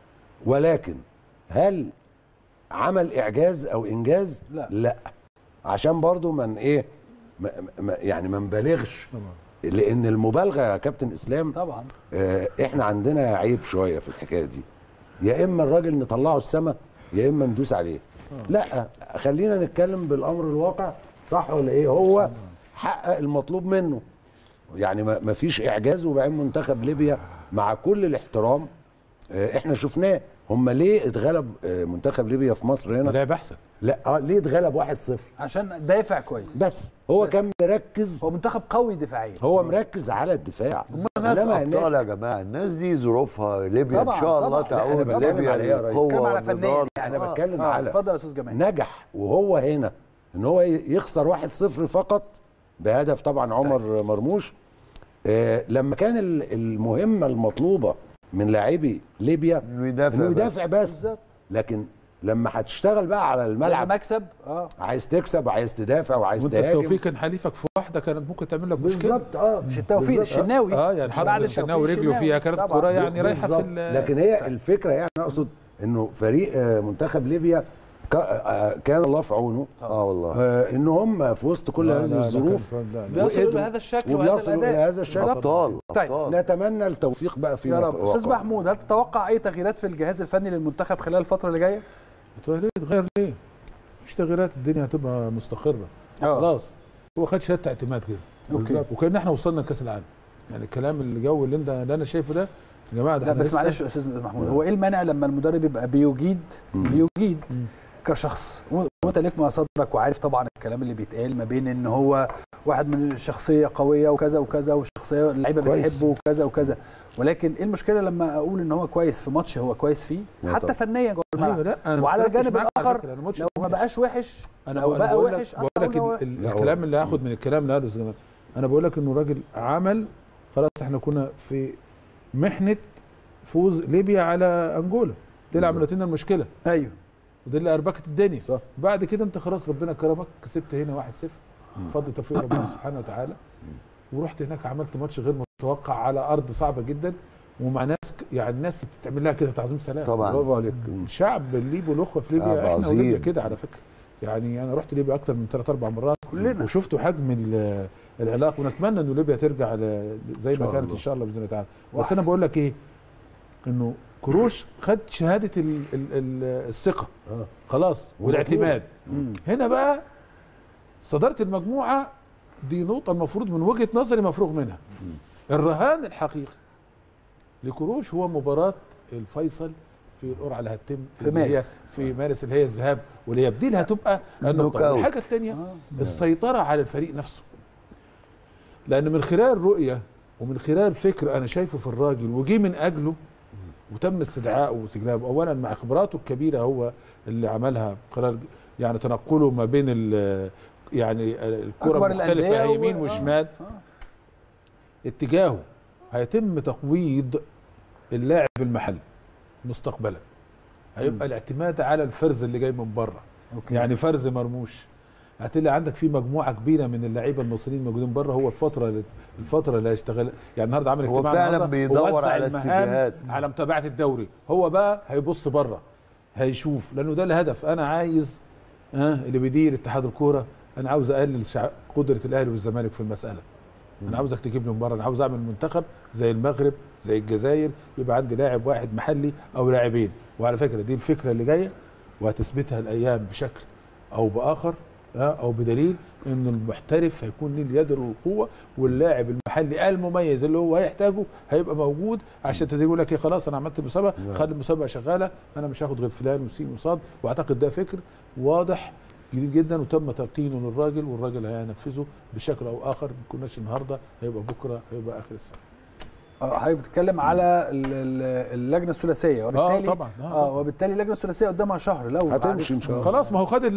ولكن هل عمل اعجاز او انجاز لا. لا عشان برضو من ايه ما ما يعني ما نبالغش لان المبالغه يا كابتن اسلام طبعا آه، احنا عندنا عيب شويه في الحكايه دي يا اما الراجل نطلعه السما يا اما ندوس عليه لا خلينا نتكلم بالامر الواقع صح ولا ايه هو حقق المطلوب منه يعني ما ما فيش اعجاز وبعدين منتخب ليبيا مع كل الاحترام آه، احنا شفناه هم ليه اتغلب آه، منتخب ليبيا في مصر هنا لعب احسن لا اه ليه اتغلب 1-0 عشان دافع كويس بس هو كان مركز هو منتخب قوي دفاعيا هو مركز على الدفاع ناس إنما هناك- ابطال يا جماعه الناس دي ظروفها ليبيا طبعاً، ان شاء الله طبعاً. لا، أنا تعود بتكلم ليبيا على إيه يا ريس؟ للقوه بتكلم على فنيا والنضال. يعني انا بتكلم آه، على اتفضل يا استاذ جمال نجح وهو هنا ان هو يخسر 1-0 فقط بهدف طبعا عمر مرموش آه لما كان ال- المهمه المطلوبه من لاعبي ليبيا انه يدافع انه بس. يدافع بس بالظبط لكن لما هتشتغل بقى على لازم الملعب اكسب اه عايز تكسب وعايز تدافع وعايز وانت تهاجم التوفيق كان حليفك في واحده كانت ممكن تعمل لك مشكله بالظبط اه مش التوفيق بالظبط. الشناوي اه يعني حط بعد الشناوي التوفيق رجله فيها كانت طبعاً. كره يعني رايحه في بالظبط. ال- لكن هي الفكره يعني اقصد انه فريق آه، منتخب ليبيا كا- آه، كان الله في عونه اه والله آه، ان هم في وسط كل لا، لا، هذه لا، الظروف كان- لا، لا. بيصلوا وقدروا- لهذا الشكل وهذا وبيصلوا الى الاداء هذا الشكل ابطال طيب. ابطال نتمنى التوفيق بقى في يا رب واقع. استاذ محمود هل تتوقع اي تغييرات في الجهاز الفني للمنتخب خلال الفتره اللي جايه طيب ليه تغير ليه؟ مفيش تغييرات الدنيا هتبقى مستقره اه خلاص هو خد شهاده اعتماد كده اوكي وكان احنا وصلنا لكاس العالم يعني الكلام الجو اللي انت اللي انا شايفه ده يا جماعه ده لا احنا بس لسه- معلش يا استاذ محمود هو ايه المانع لما المدرب يبقى بيجيد بيجيد كشخص و- وانت ليك مصادرك وعارف طبعا الكلام اللي بيتقال ما بين ان هو واحد من شخصيه قويه وكذا وكذا وشخصيه اللعيبه كويس. بتحبه وكذا وكذا ولكن ايه المشكله لما اقول ان هو كويس في ماتش هو كويس فيه لا حتى طبعا. فنيا جوه ايوه الملعب لا انا وعلى متركز الجانب معاك على الآخر فكرة، أنا ماتش لو ما وحش. بقاش وحش انا لو أنا بقى بقول وحش لك أنا بقول لك أقول هو- ال- ال- لا، هو- الكلام اللي هاخد من الكلام اللي قاله زمان انا بقول لك انه راجل عمل خلاص احنا كنا في محنه فوز ليبيا على انجولا دي اللي عملت لنا المشكله ايوه ودي اللي اربكت الدنيا صح. بعد كده انت خلاص ربنا كرمك كسبت هنا 1-0 بفضل توفيق ربنا سبحانه وتعالى ورحت هناك عملت ماتش غير متوقع على ارض صعبه جدا ومع ناس ك- يعني الناس بتعمل لها كده تعظيم سلام طبعا برافو عليك الشعب الليبي والاخوه في شعب ليبيا احنا عظيم. وليبيا كده على فكره يعني انا رحت ليبيا اكتر من ثلاث اربع مرات كلنا وشفت حجم ال- العلاقه ونتمنى انه ليبيا ترجع ل- زي إن ما شاء كانت الله. ان شاء الله باذن الله تعالى بس وأحسن. انا بقول لك ايه انه كروش خد شهاده ال ال ال الثقه آه. خلاص والاعتماد مم. هنا بقى صداره المجموعه دي نقطه المفروض من وجهه نظري مفروغ منها الرهان الحقيقي لكروش هو مباراه الفيصل في القرعه اللي هتتم في اللي هي مارس. في مارس اللي هي الذهاب والاياب دي اللي هتبقى النوك النقطه أوت. الحاجه الثانيه آه. السيطره على الفريق نفسه لان من خلال رؤيه ومن خلال فكر انا شايفه في الراجل وجي من اجله وتم استدعائه واستجلابه اولا مع خبراته الكبيره هو اللي عملها خلال يعني تنقله ما بين ال- يعني الكره أكبر المختلفه الأندية و- يمين آه. وشمال آه. اتجاهه هيتم تقويض اللاعب المحلي مستقبلا هيبقى الاعتماد على الفرز اللي جاي من بره أوكي. يعني فرز مرموش هتلاقي عندك في مجموعه كبيره من اللعيبه المصريين موجودين بره هو الفتره اللي الفتره اللي هيشتغل يعني النهارده عامل هو اجتماع فعلا النهاردة بيدور ووزع على المهام السيفيهات. على متابعه الدوري هو بقى هيبص بره هيشوف لانه ده الهدف انا عايز ها اللي بيدير اتحاد الكوره انا عاوز اقلل شع... قدره الاهلي والزمالك في المساله انا عاوزك تجيب لي من بره انا عاوز اعمل منتخب زي المغرب زي الجزائر يبقى عندي لاعب واحد محلي او لاعبين وعلى فكره دي الفكره اللي جايه وهتثبتها الايام بشكل او باخر ها، او بدليل ان المحترف هيكون ليه اليد والقوه واللاعب المحلي المميز اللي هو هيحتاجه هيبقى موجود عشان تيجي يقول لك ايه خلاص انا عملت مسابقه خلي المسابقه شغاله انا مش هاخد غير فلان وسين وصاد واعتقد ده فكر واضح جديد جدا وتم تلقينه للراجل والراجل هينفذه بشكل او اخر ما كناش النهارده هيبقى بكره هيبقى اخر السنه اه حضرتك بتتكلم على ال- ال- اللجنه الثلاثيه وبالتالي طبعا، آه اه طبعا. وبالتالي اللجنه الثلاثيه قدامها شهر لو هتمشي ان شاء الله خلاص ما هو خد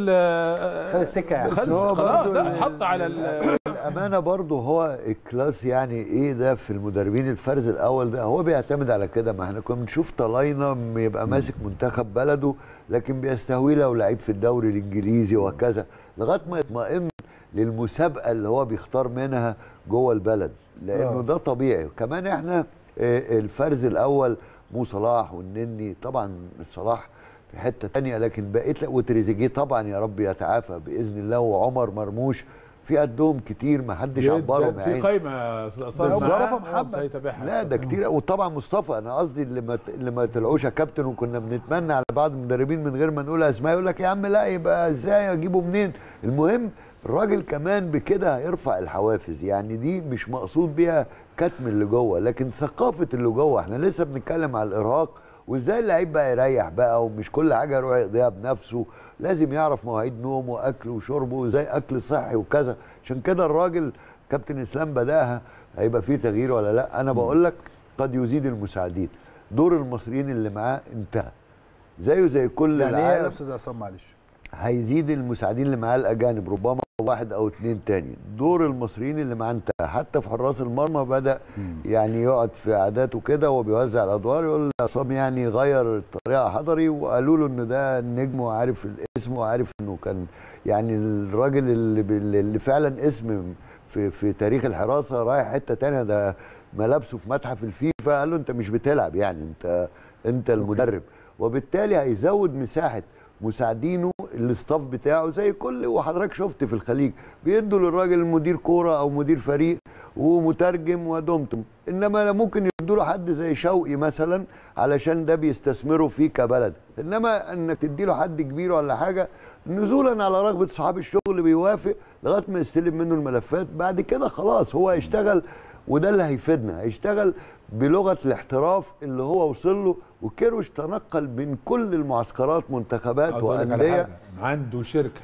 ال خد السكه يعني خد بس هو خلاص برضو لا اتحط على ال- الامانه برضو هو الكلاس يعني ايه ده في المدربين الفرز الاول ده هو بيعتمد على كده ما احنا كنا بنشوف طلاينه يبقى ماسك منتخب بلده لكن بيستهوي له لعيب في الدوري الانجليزي وكذا لغايه ما يطمئن للمسابقه اللي هو بيختار منها جوه البلد لانه آه. ده طبيعي كمان احنا آه، الفرز الاول مو صلاح والنني طبعا صلاح في حته تانية لكن بقيت لا وتريزيجيه طبعا يا رب يتعافى باذن الله وعمر مرموش في قدهم كتير ما حدش عبرهم جدا يا في عيني. قايمه يا أستاذ عصام. ده مصطفى معاه محمد. هيتابعها لا ده كتير وطبعا مصطفى انا قصدي اللي ما اللي ما طلعوش يا كابتن وكنا بنتمنى على بعض المدربين من غير ما نقول اسماء يقول لك يا عم لا يبقى ازاي اجيبه منين المهم الراجل كمان بكده هيرفع الحوافز يعني دي مش مقصود بيها كتم اللي جوه لكن ثقافه اللي جوه احنا لسه بنتكلم على الارهاق وازاي اللعيب بقى يريح بقى ومش كل حاجه يروح يقضيها بنفسه لازم يعرف مواعيد نومه واكله وشربه وازاي اكل صحي وكذا عشان كده الراجل كابتن اسلام بداها هيبقى فيه تغيير ولا لا انا بقول لك قد يزيد المساعدين دور المصريين اللي معاه انتهى زيه زي كل يعني ايه يا العالم استاذ عصام معلش هيزيد المساعدين اللي معاه الاجانب ربما واحد او اتنين تاني دور المصريين اللي معاه انتهى حتى في حراس المرمى بدا يعني يقعد في عاداته كده وبيوزع الادوار يقول عصام يعني غير الطريقه حضري وقالوا له ان ده النجم وعارف الاسم وعارف انه كان يعني الراجل اللي, اللي فعلا اسم في في تاريخ الحراسه رايح حته تانية ده ملابسه في متحف الفيفا قال له انت مش بتلعب يعني انت انت المدرب وبالتالي هيزود مساحه مساعدينه الاستاف بتاعه زي كل وحضرتك شفت في الخليج بيدوا للراجل مدير كوره او مدير فريق ومترجم ودمتم انما ممكن يدوا له حد زي شوقي مثلا علشان ده بيستثمروا فيه كبلد انما انك تدي له حد كبير ولا حاجه نزولا على رغبه صحاب الشغل بيوافق لغايه ما يستلم منه الملفات بعد كده خلاص هو هيشتغل وده اللي هيفيدنا هيشتغل بلغه الاحتراف اللي هو وصل له وكيروش تنقل بين كل المعسكرات منتخبات عاوز أقول لك على وانديه حاجة. عنده شركه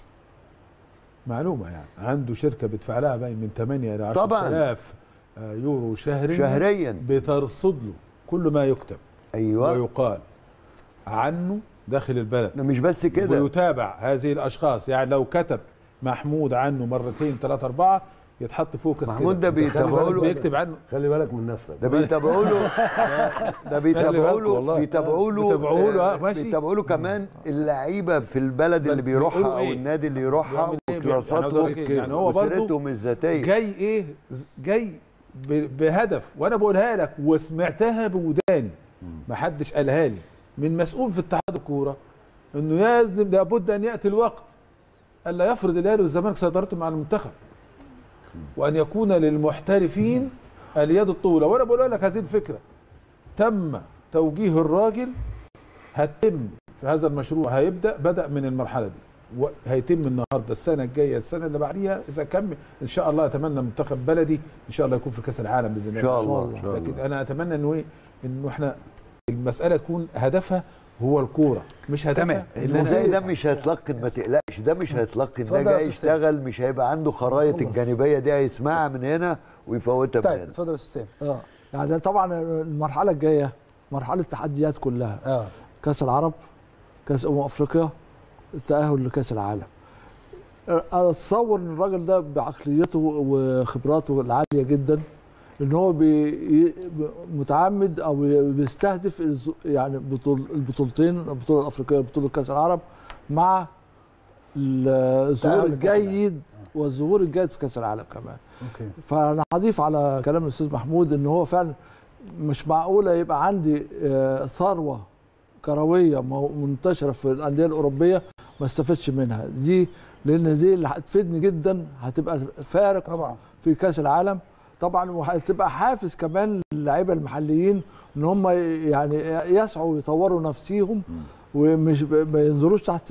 معلومه يعني عنده شركه بيدفع لها باين من 8 الى طبعاً. 10000 يورو شهريا شهريا بترصد له كل ما يكتب ايوه ويقال عنه داخل البلد ده مش بس كده ويتابع هذه الاشخاص يعني لو كتب محمود عنه مرتين ثلاثة أربعة يتحط فوكس محمود ده كده. بيتابعوا له بيكتب عنه خلي بالك من نفسك ده بيتابعوا له ده بيتابعوا بالكم والله. له بيتابعوا له بيتابعوا له، آه، ماشي. بيتابعوا له كمان اللعيبه في البلد اللي بيروحها بيقولوا او إيه؟ النادي اللي يروحها بيعمل إيه؟ يعني عاوز أقول لك إيه؟ يعني هو برضه وسيرتهم الذاتيه جاي ايه جاي ب- بهدف وانا بقولها لك وسمعتها بوداني ما حدش قالها لي من مسؤول في اتحاد الكوره انه لازم لابد ان ياتي الوقت الا يفرض الاهلي والزمالك سيطرته مع المنتخب وان يكون للمحترفين اليد الطولة وانا بقول لك هذه الفكره تم توجيه الراجل هتم في هذا المشروع هيبدا بدا من المرحله دي وهيتم النهارده السنه الجايه السنه اللي بعديها اذا كمل ان شاء الله اتمنى منتخب بلدي ان شاء الله يكون في كاس العالم باذن الله ان شاء الله الله. ان شاء الله لكن انا اتمنى انه ايه انه احنا المساله تكون هدفها هو الكوره مش هدفها تمام. اللي زي ده مش هيتلقن ما تقلقش ده مش هيتلقن ده اتفضل يا جاي أستاذ يشتغل مش هيبقى عنده خرايط خلص. الجانبيه دي هيسمعها من هنا ويفوتها من طيب هنا اتفضل يا استاذ سامي اه يعني طبعا المرحله الجايه مرحله تحديات كلها اه كاس العرب كاس امم افريقيا التاهل لكاس العالم اتصور ان الراجل ده بعقليته وخبراته العاليه جدا ان هو بي متعمد او بيستهدف الز- يعني بطول البطولتين البطوله الافريقيه وبطوله كاس العرب مع ال- الظهور تأهل لكأس العالم. الجيد والظهور الجيد في كاس العالم كمان اوكي فانا هضيف على كلام الاستاذ محمود ان هو فعلا مش معقوله يبقى عندي آه، ثروه كرويه مو- منتشره في الانديه الاوروبيه ما استفدش منها دي لان دي اللي هتفيدني جدا هتبقى فارق طبعا في كاس العالم طبعا وهتبقى حافز كمان للعيبه المحليين ان هم يعني يسعوا يطوروا نفسيهم ومش ب- ما ينظروش تحت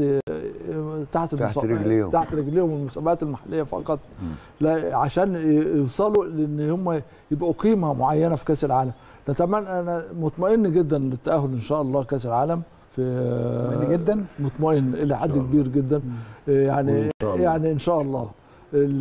تحت المسا- رجليهم. تحت رجليهم المسابقات المحليه فقط لا عشان يوصلوا لان هم يبقوا قيمه معينه في كاس العالم نتمنى انا مطمئن جدا للتاهل ان شاء الله كاس العالم في مطمئن جدا مطمئن الى حد كبير جدا يعني وإن شاء الله. يعني ان شاء الله ال-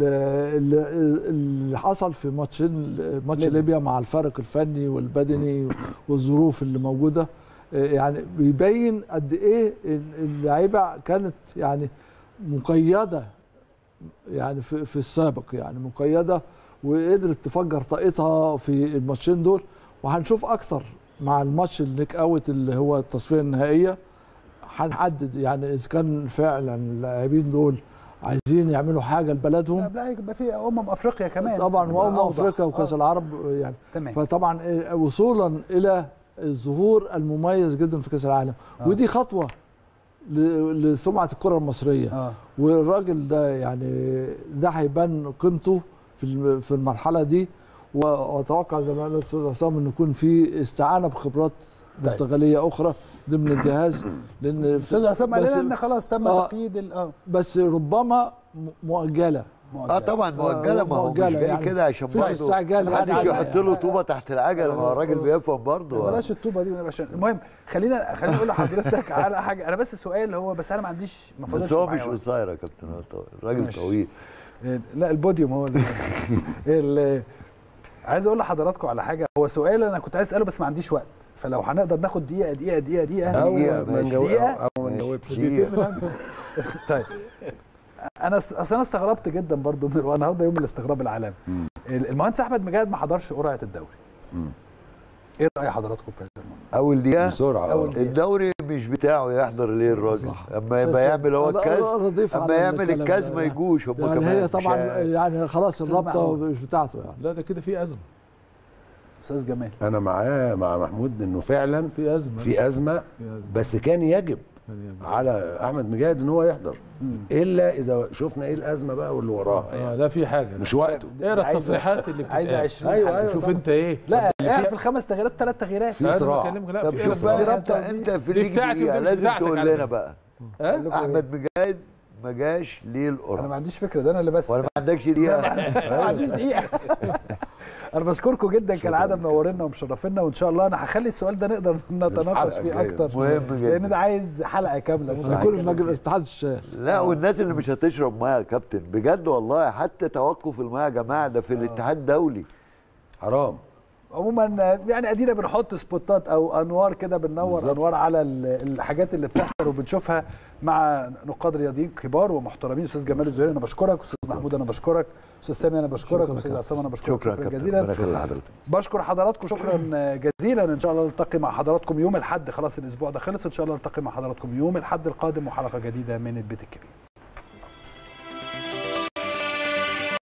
ال- اللي حصل في ماتشين ماتش ليبيا. ليبيا مع الفرق الفني والبدني والظروف اللي موجوده يعني بيبين قد ايه اللعيبه كانت يعني مقيده يعني في, في السابق يعني مقيده وقدرت تفجر طاقتها في الماتشين دول وهنشوف اكثر مع الماتش النيك اوت اللي هو التصفيه النهائيه هنحدد يعني اذا كان فعلا اللاعبين دول عايزين يعملوا حاجه لبلدهم لا يبقى في امم افريقيا كمان طبعا يبقى وامم أوضح. افريقيا وكاس آه، العرب يعني تمام فطبعا إيه، وصولا الى الظهور المميز جدا في كاس العالم آه. ودي خطوه ل- لسمعه الكره المصريه اه والراجل ده يعني ده هيبان قيمته في الم- في المرحله دي و- واتوقع زي ما قال الاستاذ عصام ان يكون في استعانه بخبرات طيب. برتغاليه اخرى ضمن الجهاز لان استاذ عصام قال بس- لنا ان خلاص تم آه. تقييد ال- اه بس ربما م- مؤجله اه طبعا مؤجله ما هو مش مؤجلة جاي يعني كده عشان مفيش برضه استعجال محدش يعني. يحط له طوبه تحت العجله ما هو الراجل بيفهم برضه بلاش الطوبه دي ونبقى عشان المهم خلينا خلينا اقول لحضرتك على حاجه انا بس السؤال اللي هو بس انا ما عنديش ما فاضلش بس هو معايا مش وقت. قصير يا كابتن هو طويل. الراجل ماشي. طويل لا البوديوم هو اللي ال- عايز اقول لحضراتكم على حاجه هو سؤال انا كنت عايز اساله بس ما عنديش وقت فلو هنقدر ناخد دقيقه دقيقه دقيقه دقيقه او دقيقة، ما ماشي. نجاوب دقيقة. او ما ماشي. نجاوبش دقيقة. طيب انا س- اصل انا استغربت جدا برضو من النهارده يوم الاستغراب العالمي مم. المهندس احمد مجاهد ما حضرش قرعه الدوري مم. ايه راي حضراتكم في هذا الموضوع اول دقيقه بسرعه أول آه. دقيقة. الدوري مش بتاعه يحضر ليه الراجل صح. اما أستاذ يبقى يعمل هو أنا- الكاس أنا أضيف اما على يعمل الكلام الكاس ده ما يعني. يجوش هم يعني كمان هي مش طبعا ه- يعني خلاص أستاذ الرابطه محمود. مش بتاعته يعني لا ده كده في ازمه استاذ جمال انا معاه مع محمود انه فعلا في ازمه في ازمه في ازمه بس كان يجب يعني على احمد مجاهد ان هو يحضر مم. الا اذا شفنا ايه الازمه بقى واللي وراها اه يعني لا في حاجه مش وقته اقرا عايزة- التصريحات اللي عايزه بتتقال 20 أيوة، حلقة. أيوة. شوف انت ايه لا اللي اعرف فيها- في الخمس تغييرات ثلاث تغييرات في تعال صراع. بكلمك لا طب في شوف صراع. بقى الرابطة انت دي- انت في دي ليك بتاعتي دقيقة، ودي مش لازم بتاعتك تقول على لنا فكرة. بقى ها احمد مجاهد ما جاش ليه انا ما القرعه عنديش فكره ده انا اللي بس ولا ما عندكش دقيقه ما عنديش دقيقه انا بشكركم جدا كالعاده منورينا ومشرفينا وان شاء الله انا هخلي السؤال ده نقدر نتناقش الحلقة فيه الجاية. اكتر مهم لان جدا ده عايز حلقه كامله ممكن انا كل نتكلم مجلس فيه. اتحاد الشاي لا والناس اللي مش هتشرب ميه يا كابتن بجد والله حتى توقف الميه يا جماعه ده في الاتحاد الدولي حرام عموما يعني ادينا بنحط سبوتات او انوار كده بننور بالظبط. انوار على ال- الحاجات اللي بتحصل وبنشوفها مع نقاد رياضيين كبار ومحترمين استاذ جمال الزهيري انا بشكرك استاذ محمود انا بشكرك استاذ سامي انا بشكرك شكرا استاذ كابتن. عصام انا بشكرك شكرا يا كابتن جزيلا ربنا يخلي حضرتك بشكر حضراتكم شكرا جزيلا ان شاء الله نلتقي مع حضراتكم يوم الاحد خلاص الاسبوع ده خلص ان شاء الله نلتقي مع حضراتكم يوم الاحد القادم وحلقه جديده من البيت الكبير